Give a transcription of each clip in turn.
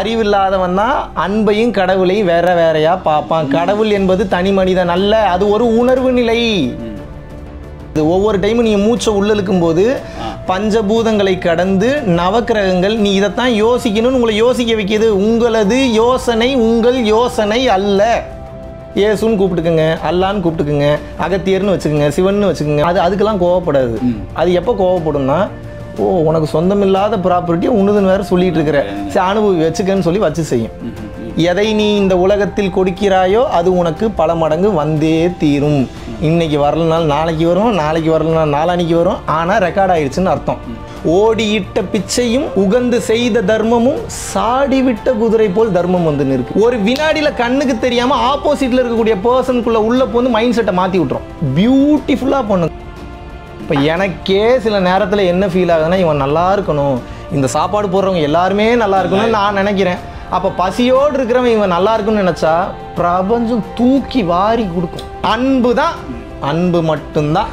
அறிவில்லாதவன் தான் அன்பையும் கடவுளையும் வேற வேறையா பார்ப்பான் கடவுள் என்பது தனி மனிதன் அல்ல அது ஒரு உணர்வு நிலை இது ஒவ்வொரு டைமும் நீங்கள் மூச்சை உள்ள இழுக்கும் போது பஞ்சபூதங்களை கடந்து நவக்கிரகங்கள் நீ இதைத்தான் யோசிக்கணும்னு உங்களை யோசிக்க வைக்கிது உங்களது யோசனை உங்கள் யோசனை அல்ல இயேசுன்னு கூப்பிட்டுக்குங்க அல்லான்னு கூப்பிட்டுக்குங்க அகத்தியர்னு வச்சுக்கோங்க சிவன்னு வச்சுக்கோங்க அது அதுக்கெல்லாம் கோவப்படாது அது எப்போ கோவப்படும்னா ஓ உனக்கு சொந்தமில்லாத ப்ராப்பர்ட்டி உன்னுதுன்னு வேற சொல்லிட்டு இருக்கிற சரி அனுபவி வச்சுக்கன்னு சொல்லி வச்சு செய்யும் எதை நீ இந்த உலகத்தில் கொடுக்கிறாயோ அது உனக்கு பல மடங்கு வந்தே தீரும் இன்னைக்கு வரலனாலும் நாளைக்கு வரும் நாளைக்கு வரலனாலும் நாளானிக்கு வரும் ஆனால் ரெக்கார்ட் ஆயிடுச்சுன்னு அர்த்தம் ஓடியிட்ட பிச்சையும் உகந்து செய்த தர்மமும் சாடிவிட்ட குதிரை போல் தர்மம் வந்து நிற்கு ஒரு வினாடியில கண்ணுக்கு தெரியாம ஆப்போசிட்ல இருக்கக்கூடிய பர்சனுக்குள்ள உள்ள போந்து மைண்ட் செட்டை மாத்தி விட்டுரும் பியூட்டிஃபுல்லா பண்ணும் இப்போ எனக்கே சில நேரத்தில் என்ன ஃபீல் ஆகுதுன்னா இவன் நல்லா இருக்கணும் இந்த சாப்பாடு போடுறவங்க எல்லாருமே நல்லா இருக்கணும்னு நான் நினைக்கிறேன் அப்போ பசியோடு இருக்கிறவன் இவன் நல்லா இருக்கும்னு நினச்சா பிரபஞ்சம் தூக்கி வாரி கொடுக்கும் அன்பு தான் அன்பு மட்டும்தான்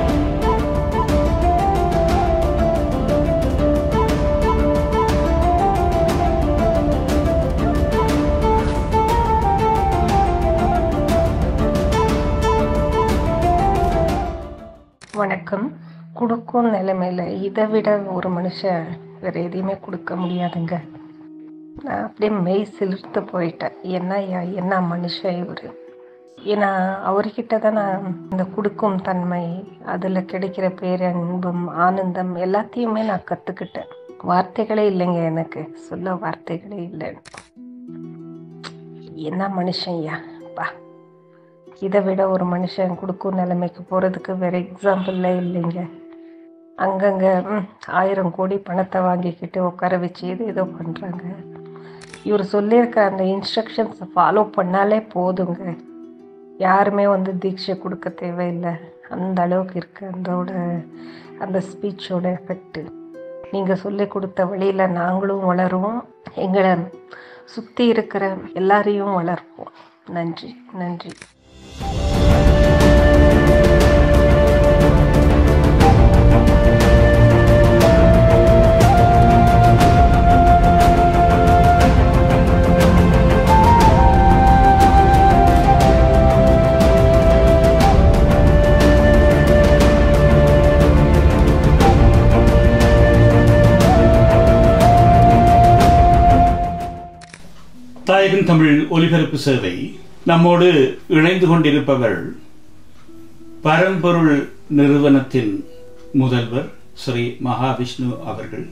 வணக்கம் கொடுக்கும் நிலைமையில இதை விட ஒரு மனுஷன் வேற எதையுமே கொடுக்க முடியாதுங்க நான் அப்படியே மெய் சிலிர்த்து போயிட்டேன் என்ன ஐயா என்ன மனுஷன் இவர் ஏன்னா அவர்கிட்ட தான் நான் இந்த கொடுக்கும் தன்மை அதில் கிடைக்கிற பேரன்பும் ஆனந்தம் எல்லாத்தையுமே நான் கற்றுக்கிட்டேன் வார்த்தைகளே இல்லைங்க எனக்கு சொல்ல வார்த்தைகளே இல்லை என்ன மனுஷன் ஐயா பா இதை விட ஒரு மனுஷன் கொடுக்கும் நிலைமைக்கு போகிறதுக்கு வேற எக்ஸாம்பிள்ல இல்லைங்க அங்கங்கே ம், ஆயிரம் கோடி பணத்தை வாங்கிக்கிட்டு உட்கார வச்சு இது ஏதோ பண்ணுறாங்க இவர் சொல்லியிருக்க அந்த இன்ஸ்ட்ரக்ஷன்ஸை ஃபாலோ பண்ணாலே போதுங்க யாருமே வந்து தீட்சை கொடுக்க தேவையில்லை அந்த அளவுக்கு இருக்கு அதோட அந்த ஸ்பீச்சோட எஃபெக்ட்டு நீங்கள் சொல்லி கொடுத்த வழியில் நாங்களும் வளருவோம் எங்களை சுற்றி இருக்கிற எல்லாரையும் வளர்ப்போம் நன்றி நன்றி தாயகன் தமிழ் ஒலிபரப்பு சேவை நம்மோடு இணைந்து கொண்டிருப்பவர் பரம்பொருள் நிறுவனத்தின் முதல்வர் ஸ்ரீ மகாவிஷ்ணு அவர்கள்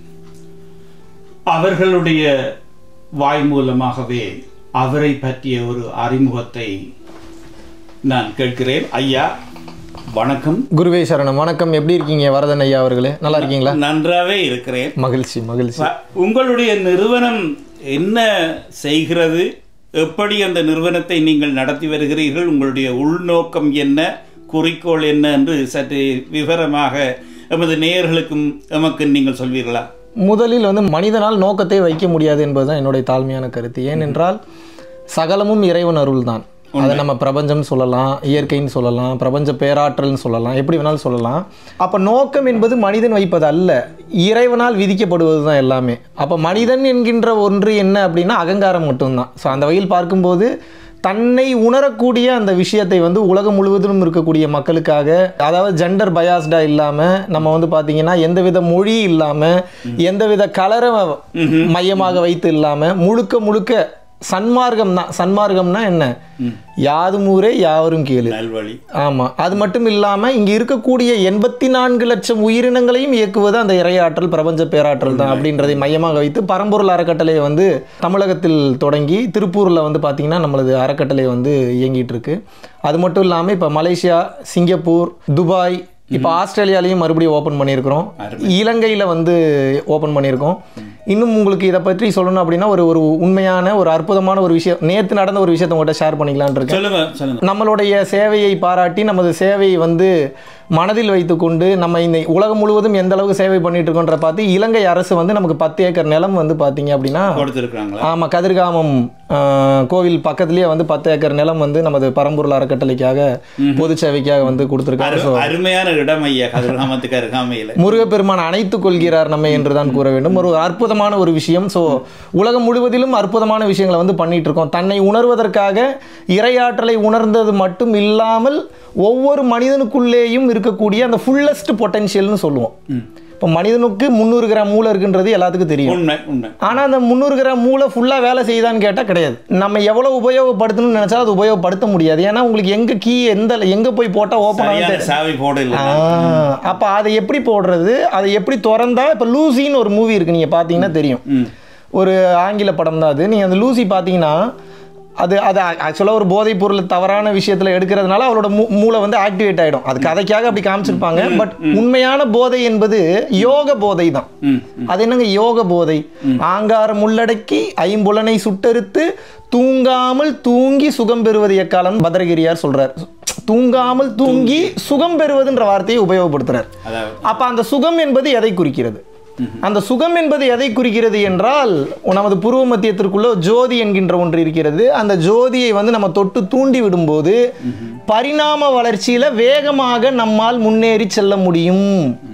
அவர்களுடைய வாய் மூலமாகவே அவரை பற்றிய ஒரு அறிமுகத்தை நான் கேட்கிறேன் ஐயா வணக்கம் குருவே சரணம் வணக்கம் எப்படி இருக்கீங்க வரதன் ஐயா அவர்களே நல்லா இருக்கீங்களா நன்றாவே இருக்கிறேன் மகிழ்ச்சி மகிழ்ச்சி ப- உங்களுடைய நிறுவனம் என்ன செய்கிறது எப்படி அந்த நிறுவனத்தை நீங்கள் நடத்தி வருகிறீர்கள் உங்களுடைய உள்நோக்கம் என்ன குறிக்கோள் என்ன என்று சற்று விவரமாக எமது நேயர்களுக்கும் எமக்கு நீங்கள் சொல்வீர்களா முதலில் வந்து மனிதனால் நோக்கத்தை வைக்க முடியாது என்பதுதான் என்னுடைய தாழ்மையான கருத்து ஏனென்றால் சகலமும் இறைவன் அருள் தான் அதை நம்ம பிரபஞ்சம்னு சொல்லலாம் இயற்கைன்னு சொல்லலாம் பிரபஞ்ச பேராற்றல்னு சொல்லலாம் எப்படி வேணாலும் சொல்லலாம் அப்போ நோக்கம் என்பது மனிதன் வைப்பது அல்ல இறைவனால் விதிக்கப்படுவது தான் எல்லாமே அப்போ மனிதன் என்கின்ற ஒன்று என்ன அப்படின்னா அகங்காரம் மட்டும்தான் ஸோ அந்த வகையில் பார்க்கும்போது தன்னை உணரக்கூடிய அந்த விஷயத்தை வந்து உலகம் முழுவதிலும் இருக்கக்கூடிய மக்களுக்காக அதாவது ஜெண்டர் பயாஸ்டா இல்லாமல் நம்ம வந்து பார்த்தீங்கன்னா எந்தவித மொழி இல்லாமல் எந்தவித கலரை மையமாக வைத்து இல்லாமல் முழுக்க முழுக்க சன்மார்க்கம் தான் சன்மார்க்கம்னா என்ன யாதும் ஊரே யாவரும் கேளு நல்வழி ஆமாம் அது மட்டும் இல்லாமல் இங்கே இருக்கக்கூடிய எண்பத்தி நான்கு லட்சம் உயிரினங்களையும் இயக்குவது அந்த இறையாற்றல் பிரபஞ்ச பேராற்றல் தான் அப்படின்றதை மையமாக வைத்து பரம்பொருள் அறக்கட்டளையை வந்து தமிழகத்தில் தொடங்கி திருப்பூரில் வந்து பார்த்திங்கன்னா நம்மளது அறக்கட்டளை வந்து இயங்கிட்டு இருக்கு அது மட்டும் இல்லாமல் இப்போ மலேசியா சிங்கப்பூர் துபாய் இப்போ ஆஸ்திரேலியாலையும் மறுபடியும் ஓப்பன் பண்ணியிருக்கிறோம் இலங்கையில் வந்து ஓப்பன் பண்ணியிருக்கோம் இன்னும் உங்களுக்கு இதை பற்றி சொல்லணும் அப்படின்னா ஒரு ஒரு உண்மையான ஒரு அற்புதமான ஒரு விஷயம் நேற்று நடந்த ஒரு விஷயத்தை உங்கள்கிட்ட ஷேர் பண்ணிக்கலாம்னு இருக்கேன் சொல்லுங்க சொல்லுங்க நம்மளுடைய சேவையை பாராட்டி நமது சேவையை வந்து மனதில் வைத்துக்கொண்டு நம்ம இந்த உலகம் முழுவதும் எந்த அளவுக்கு சேவை பண்ணிட்டு இருக்கோன்ற பார்த்து இலங்கை அரசு வந்து நமக்கு பத்து ஏக்கர் நிலம் வந்து பார்த்தீங்க அப்படின்னா கொடுத்துருக்காங்களா ஆமாம் கதிர்காமம் ஆஹ், கோவில் பக்கத்துலேயே வந்து பத்து ஏக்கர் நிலம் வந்து நமது பரம்பொருள் அறக்கட்டளைக்காக பொது சேவைக்காக வந்து கொடுத்துருக்காங்க அரு- அருமையான இடம் ஐயா கதிர்காமத்துக்கு அருகாமையில் முருகப்பெருமான் அணைத்துக் கொள்கிறார் நம்மை என்று தான் கூற வேண்டும் ஒரு அற்புதமான ஒரு விஷயம் ஸோ உலகம் முழுவதிலும் அற்புதமான விஷயங்களை வந்து பண்ணிட்டு இருக்கோம் தன்னை உணர்வதற்காக இறையாற்றலை உணர்ந்தது மட்டும் இல்லாமல் ஒவ்வொரு மனிதனுக்குள்ளேயும் இருக்கக்கூடிய அந்த ஃபுல்லஸ்ட் பொட்டன்ஷியல்னு சொல்லுவோம் இப்போ மனிதனுக்கு முந்நூறு கிராம் மூளை இருக்குன்றது எல்லாத்துக்கும் தெரியும் உண்மை உண்மை ஆனால் அந்த முந்நூறு கிராம் மூளை ஃபுல்லாக வேலை செய்யுதான்னு கேட்டால் கிடையாது நம்ம எவ்வளோ உபயோகப்படுத்தணும்னு நினச்சா அது உபயோகப்படுத்த முடியாது ஏன்னா உங்களுக்கு எங்கே கீ எந்த எங்கே போய் போட்டால் ஓப்பன் ஆகும் சரியான சாவி போட இல்லை அப்போ அதை எப்படி போடுறது அதை எப்படி திறந்தா இப்போ லூசின்னு ஒரு மூவி இருக்கு நீங்கள் பார்த்தீங்கன்னா தெரியும் ம் ஒரு ஆங்கில படம் தான் அது நீங்கள் அந்த லூசி பார்த்தீங்கன்னா அது அது ஆக்சுவலாக ஒரு போதைப் பொருள் தவறான விஷயத்தில் எடுக்கிறதுனால அவளோட மூ மூளை வந்து ஆக்டிவேட் ஆகிடும் அது கதைக்காக அப்படி காமிச்சிருப்பாங்க பட் உண்மையான போதை என்பது யோக போதை தான் ம் அது என்னங்க யோக போதை ஆங்காரம் உள்ளடக்கி ஐம்புலனை சுட்டறுத்து தூங்காமல் தூங்கி சுகம் பெறுவது எக்காலம் பத்ரகிரியார் சொல்றார் தூங்காமல் தூங்கி சுகம் பெறுவதுன்ற வார்த்தையை உபயோகப்படுத்துறார் அதாவது அப்ப அந்த சுகம் என்பது எதை குறிக்கிறது அந்த சுகம் என்பது எதை குறிக்கிறது என்றால் நமது புருவ மத்தியத்திற்குள்ள ஜோதி என்கின்ற ஒன்று இருக்கிறது அந்த ஜோதியை வந்து நம்ம தொட்டு தூண்டி விடும்போது பரிணாம வளர்ச்சியில வேகமாக நம்மால் முன்னேறி செல்ல முடியும்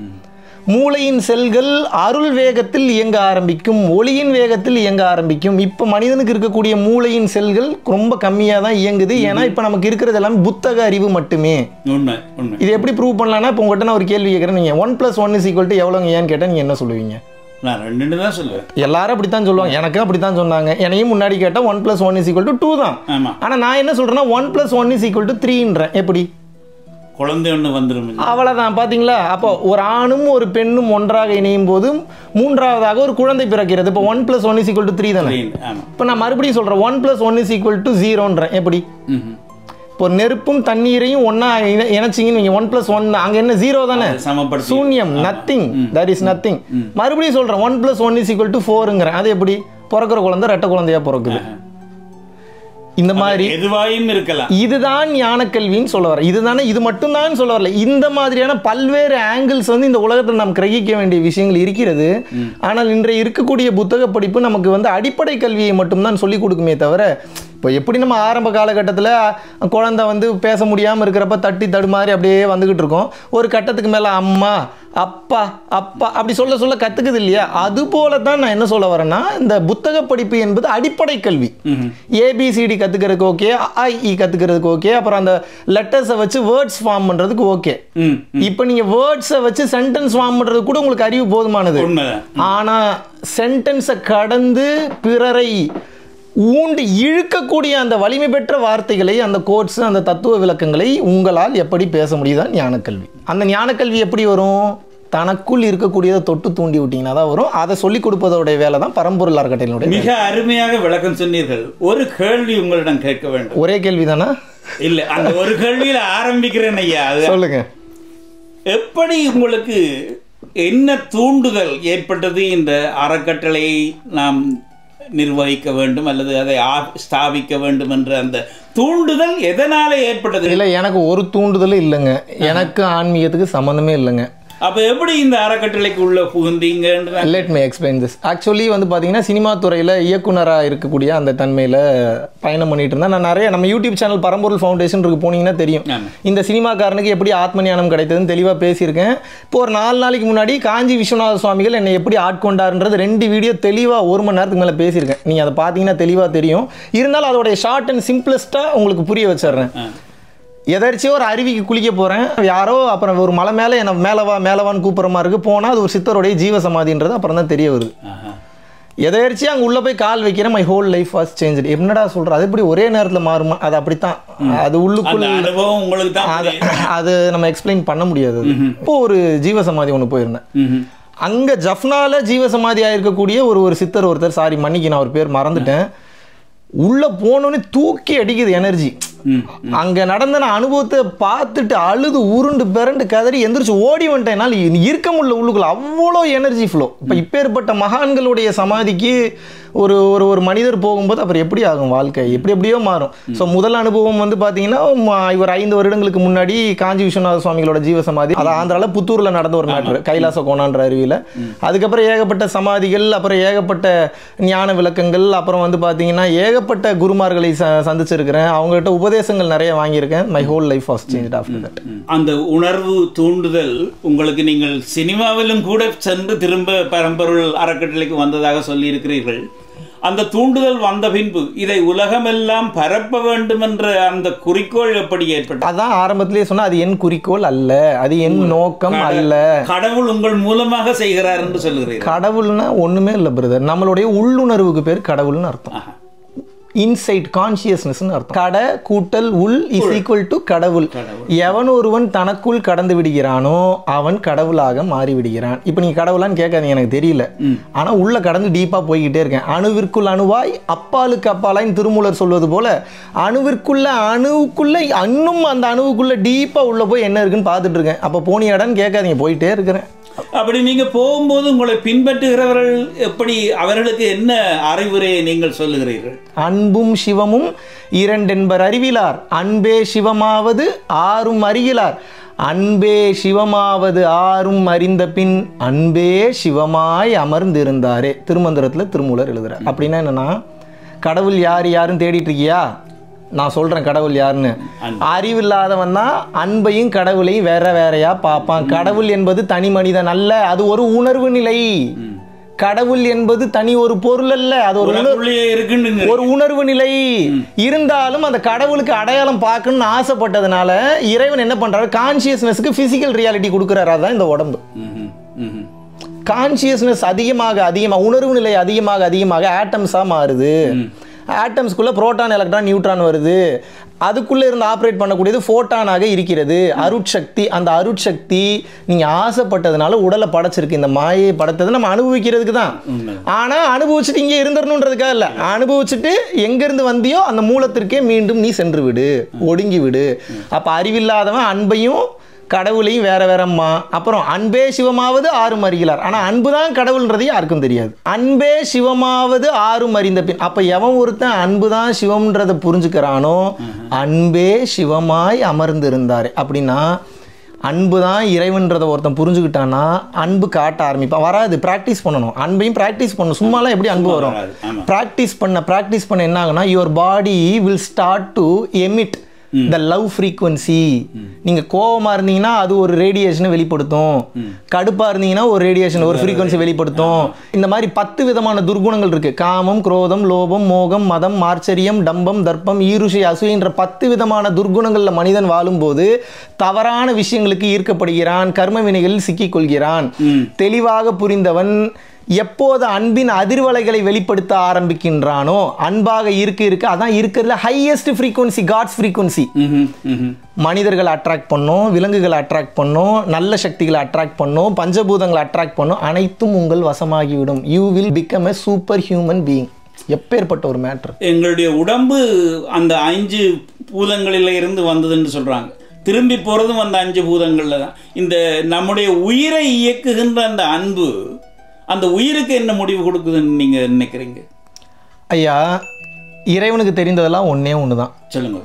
மூளையின் செல்கள் அருள் வேகத்தில் இயங்க ஆரம்பிக்கும் ஒளியின் வேகத்தில் இயங்க ஆரம்பிக்கும் இப்போ மனிதனுக்கு இருக்கக்கூடிய மூளையின் செல்கள் ரொம்ப கம்மியாக தான் இயங்குது ஏன்னா இப்போ நமக்கு இருக்கிறது எல்லாமே புத்தக அறிவு மட்டுமே உண்மை உண்மை இது எப்படி ப்ரூவ் பண்ணலாம்னா இப்போ உங்கள்கிட்ட நான் ஒரு கேள்வி கேட்குறேன் நீங்கள் one plus one is equal to எவ்வளோங்க ஏன்னு கேட்டால் நீங்கள் என்ன சொல்லுவீங்க நான் ரெண்டு தான் சொல்லுவேன் எல்லாரும் அப்படித்தான் சொல்லுவாங்க எனக்கும் அப்படித்தான் சொன்னாங்க என்னையும் முன்னாடி கேட்டால் one plus one is equal to two தான் ஆமா ஆனால் நான் என்ன சொல்கிறேன்னா one plus one is equal to த்ரீன்றேன் எப்படி குழந்தை ஒன்று வந்துடும் இல்ல? அவ்வளோதான் பார்த்தீங்களா அப்போ ஒரு ஆணும் ஒரு பெண்ணும் ஒன்றாக இணையும் போது மூன்றாவதாக ஒரு குழந்தை பிறக்கிறது இப்போ one plus one is equal to three தானே Green, ஆமா இப்போ நான் மறுபடியும் சொல்கிறேன் one plus one is equal to ஜீரோன்றேன் எப்படி ம்ஹும். இப்போ நெருப்பும் தண்ணீரையும் ஒன்றா இணைச்சிங்கன்னு நீங்கள் ஒன் ப்ளஸ் ஒன் அங்கே என்ன ஜீரோ தானே அது சமப்படுத்தி சூன்யம் நத்திங் தட் இஸ் நத்திங் மறுபடியும் சொல்கிறேன் one plus one is equal to ஃபோருங்கிறேன் அது எப்படி பிறக்கிற குழந்தை ரெட்டை குழந்தையா பிறக்குது இந்த மாதிரி எதுவாயும் இருக்கலாம் இதுதான் ஞானக்கல்வின்னு சொல்ல வரேன் இதுதானே இது மட்டும்தான் சொல்ல வரல இந்த மாதிரியான பல்வேறு ஆங்கிள்ஸ் வந்து இந்த உலகத்தில் நாம் கிரகிக்க வேண்டிய விஷயங்கள் இருக்கிறது ஆனால் இன்றைய இருக்கக்கூடிய புத்தக படிப்பு நமக்கு வந்து அடிப்படை கல்வியை மட்டும்தான் சொல்லிக் கொடுக்குமே தவிர இப்போ எப்படி நம்ம ஆரம்ப காலகட்டத்தில் குழந்தை வந்து பேச முடியாமல் இருக்கிறப்ப தட்டி தடுமாறி அப்படியே வந்துக்கிட்டு இருக்கோம் ஒரு கட்டத்துக்கு மேலே அம்மா அப்பா அப்பா அப்படி சொல்ல சொல்ல கற்றுக்குது இல்லையா அது போல தான் நான் என்ன சொல்ல வரேன்னா இந்த புத்தக படிப்பு என்பது அடிப்படை கல்வி ஏபிசிடி கற்றுக்கிறதுக்கு ஓகே ஐஇ கற்றுக்கிறதுக்கு ஓகே அப்புறம் அந்த லெட்டர்ஸை வச்சு வேர்ட்ஸ் ஃபார்ம் பண்ணுறதுக்கு ஓகே ம் இப்போ நீங்கள் வேர்ட்ஸை வச்சு சென்டென்ஸ் ஃபார்ம் பண்ணுறதுக்கு கூட உங்களுக்கு அறிவு போதுமானது உண்மைதான் ஆனால் சென்டென்ஸை கடந்து பிறரை ஊண்டு இழுக்கக்கூடிய அந்த வலிமை பெற்ற வார்த்தைகளை அந்த கோட்ஸ் அந்த தத்துவ விளக்கங்களை உங்களால் எப்படி பேச முடியுதான் ஞானக்கல்வி அந்த ஞானக்கல்வி எப்படி வரும் தனக்குள் இருக்கக்கூடியதை தொட்டு தூண்டி விட்டீங்கன்னா தான் வரும் அதை சொல்லிக் கொடுப்பதோடைய வேலை தான் பரம்பொருள் அறக்கட்டளையினுடைய மிக அருமையாக விளக்கம் சொன்னீர்கள் ஒரு கேள்வி உங்களிடம் கேட்க வேண்டும் ஒரே கேள்வி தானா இல்ல அந்த ஒரு கேள்வியில ஆரம்பிக்கிறேன் ஐயா அது சொல்லுங்க எப்படி உங்களுக்கு என்ன தூண்டுதல் ஏற்பட்டது இந்த அறக்கட்டளையை நாம் நிர்வகிக்க வேண்டும் அல்லது அதை ஆ- ஸ்தாபிக்க வேண்டும் என்ற அந்த தூண்டுதல் எதனால ஏற்பட்டது இல்லை எனக்கு ஒரு தூண்டுதலும் இல்லைங்க எனக்கு ஆன்மீகத்துக்கு சம்மந்தமே இல்லைங்க அப்ப எப்படி இந்த அறக்கட்டளைக்கு உள்ள புகுந்தீங்கன்ற let me explain this actually வந்து பார்த்தீங்கன்னா சினிமா துறையில் இயக்குனராக இருக்கக்கூடிய அந்த தன்மையில் பயணம் பண்ணிட்டு இருந்தேன் நான் நிறைய நம்ம யூடியூப் சேனல் பரம்பொருள் ஃபவுண்டேஷன் இருக்கு போனீங்கன்னா தெரியும் ஆமா. இந்த சினிமாக்காரனுக்கு எப்படி ஆத்ம ஞானம் கிடைத்ததுன்னு தெளிவாக பேசியிருக்கேன் இப்போ ஒரு நாலு நாளைக்கு முன்னாடி காஞ்சி விஸ்வநாத சுவாமிகள் என்னை எப்படி ஆட்கொண்டாருன்றது ரெண்டு வீடியோ தெளிவாக ஒரு மணி நேரத்துக்கு மேலே பேசியிருக்கேன் நீங்கள் அதை பார்த்தீங்கன்னா தெளிவாக தெரியும் இருந்தாலும் அதோடைய ஷார்ட் அண்ட் சிம்பிளஸ்ட்டாக உங்களுக்கு புரிய வச்சிடுறேன் ஆ. எதாச்சும் ஒரு அருவிக்கு குளிக்க போகிறேன் யாரோ அப்புறம் ஒரு மலை மேலே என்னை மேலவா மேலவான்னு கூப்பிட்ற மாதிரி இருக்கு போனால் அது ஒரு சித்தருடைய ஜீவ சமாதின்றது அப்புறம் தான் தெரிய வருது ஆஹா. எதாச்சும் அங்கே உள்ளே போய் கால் வைக்கிறேன் my whole life was change என்னடா சொல்கிற அது எப்படி ஒரே நேரத்தில் மாறுமா அது அப்படித்தான் அது அந்த உள்ளுக்குள்ள அனுபவம் உங்களுக்கு தான் அது அது நம்ம எக்ஸ்பிளைன் பண்ண முடியாது அது. இப்போ ஒரு ஜீவ சமாதி ஒன்று போயிருந்தேன் ம்ஹும். அங்கே ஜஃப்னால ஜீவ சமாதியாக இருக்கக்கூடிய ஒரு ஒரு சித்தர் ஒருத்தர் சாரி மன்னிக்கு நான் ஒரு பேர் மறந்துட்டேன் உள்ளே போனோன்னே தூக்கி அடிக்குது எனர்ஜி ம் அங்க நடந்த நான் அனுபவத்தை பார்த்துட்டு அழுது உருண்டு பிறண்டு கதறி எந்திரிச்சு ஓடி வந்துட்டேன் என்னால் இ- இருக்க முடியல உள்ளுக்குள்ள அவ்வளோ எனர்ஜி ஃப்ளோ இப்போ இப்பேற்பட்ட மகான்களுடைய சமாதிக்கு ஒரு ஒரு ஒரு மனிதர் போகும்போது அப்புறம் எப்படி ஆகும் வாழ்க்கை எப்படி எப்படியோ மாறும் ஸோ முதல் அனுபவம் வந்து பார்த்தீங்கன்னா ம- இவர் ஐந்து வருடங்களுக்கு முன்னாடி காஞ்சி விஸ்வநாத சுவாமிகளோட ஜீவ சமாதி அது ஆந்திரால புத்தூர்ல நடந்த ஒரு மேட்ரு கைலாச கோணான்ற அருவியில் அதுக்கப்புறம் ஏகப்பட்ட சமாதிகள் அப்புறம் ஏகப்பட்ட ஞான விளக்கங்கள் அப்புறம் வந்து பார்த்தீங்கன்னா ஏகப்பட்ட குருமார்களை ச சந்திச்சிருக்கிறேன் அவங்ககிட்ட உபதேசங்கள் நிறைய வாங்கியிருக்கேன் my whole life was change after that அந்த உணர்வு தூண்டுதல் உங்களுக்கு நீங்கள் சினிமாவிலும் கூட சென்று திரும்ப பரம்பொருள் அறக்கட்டளைக்கு வந்ததாக சொல்லியிருக்கிறீர்கள் அந்த தூண்டுதல் வந்த பின்பு இதை உலகமெல்லாம் பரப்ப வேண்டும் என்ற அந்த குறிக்கோள் எப்படி ஏற்பட்டது அதான் ஆரம்பத்திலேயே சொன்னா அது என் குறிக்கோள் அல்ல அது என் நோக்கம் அல்ல கடவுள் உங்கள் மூலமாக செய்கிறார் என்று சொல்லுகிறீர்கள் கடவுள்னா ஒண்ணுமே இல்லை பிரதர் நம்மளுடைய உள்ளுணர்வுக்கு பேர் கடவுள்னு அர்த்தம் ஆஹா. இன்சைட் கான்சியஸ்னஸ் அர்த்தம் கட கூட்டல் உள் இஸ் ஈக்குவல் டு கடவுள் எவன் ஒருவன் தனக்குள் கடந்து விடுகிறானோ அவன் கடவுளாக மாறி விடுகிறான் இப்போ நீங்க கடவுளான்னு கேட்காதீங்க எனக்கு தெரியல ஆனா உள்ள கடந்து டீப்பா போய்கிட்டே இருக்கேன் அணுவிற்குள் அணுவாய் அப்பாலுக்கு அப்பாலாய்ன்னு திருமூலர் சொல்வது போல அணுவிற்குள்ள அணுவுக்குள்ள இன்னும் அந்த அணுவுக்குள்ள டீப்பா உள்ள போய் என்ன இருக்குன்னு பார்த்துட்டு இருக்கேன் அப்போ போனியாடான்னு கேட்காதீங்க போயிட்டே இருக்கிறேன் அப்படி நீங்க போகும்போது உங்களை பின்பற்றுகிறவர்கள் எப்படி அவர்களுக்கு என்ன அறிவுரையை நீங்கள் சொல்லுகிறீர்கள் அன்பும் சிவமும் இரண்டென்பர் அறிவிலார் அன்பே சிவமாவது ஆறும் அறிகிலார் அன்பே சிவமாவது ஆறும் அறிந்த பின் அன்பே சிவமாய் அமர்ந்திருந்தாரே திருமந்திரத்துல திருமூலர் எழுதுறார் அப்படின்னா என்னன்னா கடவுள் யார் யாருன்னு தேடிட்டு இருக்கியா நான் சொல்றேன் கடவுள் யாருன்னு அறிவில்லாதவன் தான் அன்பையும் கடவுளையும் வேற வேறையா பார்ப்பான் கடவுள் என்பது தனி மனிதன் அல்ல அது ஒரு உணர்வு நிலை கடவுள் என்பது தனி ஒரு பொருள் அல்ல அது ஒரு உணர்வு உனக்குள்ளேயே இருக்குன்னு ஒரு உணர்வு நிலை இருந்தாலும் அந்த கடவுளுக்கு அடையாளம் பார்க்கணும்னு ஆசைப்பட்டதுனால இறைவன் என்ன பண்றாரு கான்சியஸ்னஸ்க்கு பிசிக்கல் ரியாலிட்டி கொடுக்குறாரு அதான் இந்த உடம்பு ம்ஹும், ம்ஹும். கான்சியஸ்னஸ் அதிகமாக அதிகமாக உணர்வு நிலை அதிகமாக அதிகமாக ஆட்டம்ஸா மாறுது ஆட்டம்ஸ்குள்ள புரோட்டான் எலக்ட்ரான் நியூட்ரான் வருது அதுக்குள்ள இருந்து ஆப்ரேட் பண்ணக்கூடியது ஃபோட்டானாக இருக்கிறது அருட்சக்தி அந்த அருட்சக்தி நீங்க ஆசைப்பட்டதுனால உடலை படைச்சிருக்கு இந்த மாயை படைத்தது நம்ம அனுபவிக்கிறதுக்கு தான் உண்மை. ஆனா அனுபவிச்சுட்டு இங்கே இருந்துடணுன்றதுக்காக இல்ல அனுபவிச்சுட்டு எங்க இருந்து வந்தியோ அந்த மூலத்திற்கே மீண்டும் நீ சென்று விடு ஒடுங்கி விடு அப்ப அறிவில்லாதவன் அன்பையும் கடவுளையும் வேற வேறம்மா அப்புறம் அன்பே சிவமாவது ஆறும் அறிகிறார் ஆனா அன்பு தான் கடவுள்ன்றது யாருக்கும் தெரியாது அன்பே சிவமாவது ஆறும் அறிந்த பின் அப்ப எவன் ஒருத்தன் அன்பு தான் சிவம்ன்றதை புரிஞ்சுக்கிறானோ அன்பே சிவமாய் அமர்ந்திருந்தாரு அப்படின்னா அன்பு தான் இறைவன்றதை ஒருத்தன் புரிஞ்சுக்கிட்டான்னா அன்பு காட்ட ஆரம்பிப்பான் வராது ப்ராக்டிஸ் பண்ணணும் அன்பையும் ப்ராக்டிஸ் பண்ணணும் சும்மாலாம் எப்படி அன்பு வரும் வராது. ஆமா. ப்ராக்டிஸ் பண்ண ப்ராக்டிஸ் பண்ண என்ன ஆகும்னா your body will start to emit the love frequency நீங்க கோவமா இருந்தீங்கன்னா அது ஒரு ரேடியேஷனை வெளிப்படுத்தும் கடுப்பா இருந்தீங்கன்னா ஒரு ரேடியேஷன் ஒரு ஃப்ரீக்வன்சி வெளிப்படுத்தும் இந்த மாதிரி பத்து விதமான துர்குணங்கள் இருக்கு காமம் குரோதம் லோபம் மோகம் மதம் மார்ச்சரியம் டம்பம் தர்ப்பம் ஈருஷை அசூயன்ற பத்து விதமான துர்குணங்கள்ல மனிதன் வாழும்போது தவறான விஷயங்களுக்கு ஈர்க்கப்படுகிறான் கர்ம வினைகளில் சிக்கிக் கொள்கிறான் தெளிவாக புரிந்தவன் எப்போது அன்பின் அதிர்வலைகளை வெளிப்படுத்த ஆரம்பிக்கின்றானோ அன்பாக இருக்க இருக்க அதான் இருக்கிறதுல ஹையஸ்ட் ஃப்ரீக்வன்சி காட்ஸ் ஃப்ரீக்வன்சி ம்ஹும், ம்ஹும். மனிதர்களை அட்ராக்ட் பண்ணும் விலங்குகளை அட்ராக்ட் பண்ணும் நல்ல சக்திகளை அட்ராக்ட் பண்ணும் பஞ்சபூதங்களை அட்ராக்ட் பண்ணும் அனைத்தும் உங்கள் வசமாகிவிடும் you will become a super human being எப்பேற்பட்ட ஒரு மேட்ரு எங்களுடைய உடம்பு அந்த அஞ்சு பூதங்களில இருந்து வந்ததுன்னு சொல்றாங்க திரும்பி போறதும் அந்த அஞ்சு பூதங்கள்ல தான் இந்த நம்முடைய உயிரை இயக்குகின்ற அந்த அன்பு அந்த உயிருக்கு என்ன முடிவு கொடுக்குதுன்னு நீங்க நினைக்கிறீங்க ஐயா இறைவனுக்கு தெரிந்ததெல்லாம் ஒண்ணே ஒன்று தான் சொல்லுங்க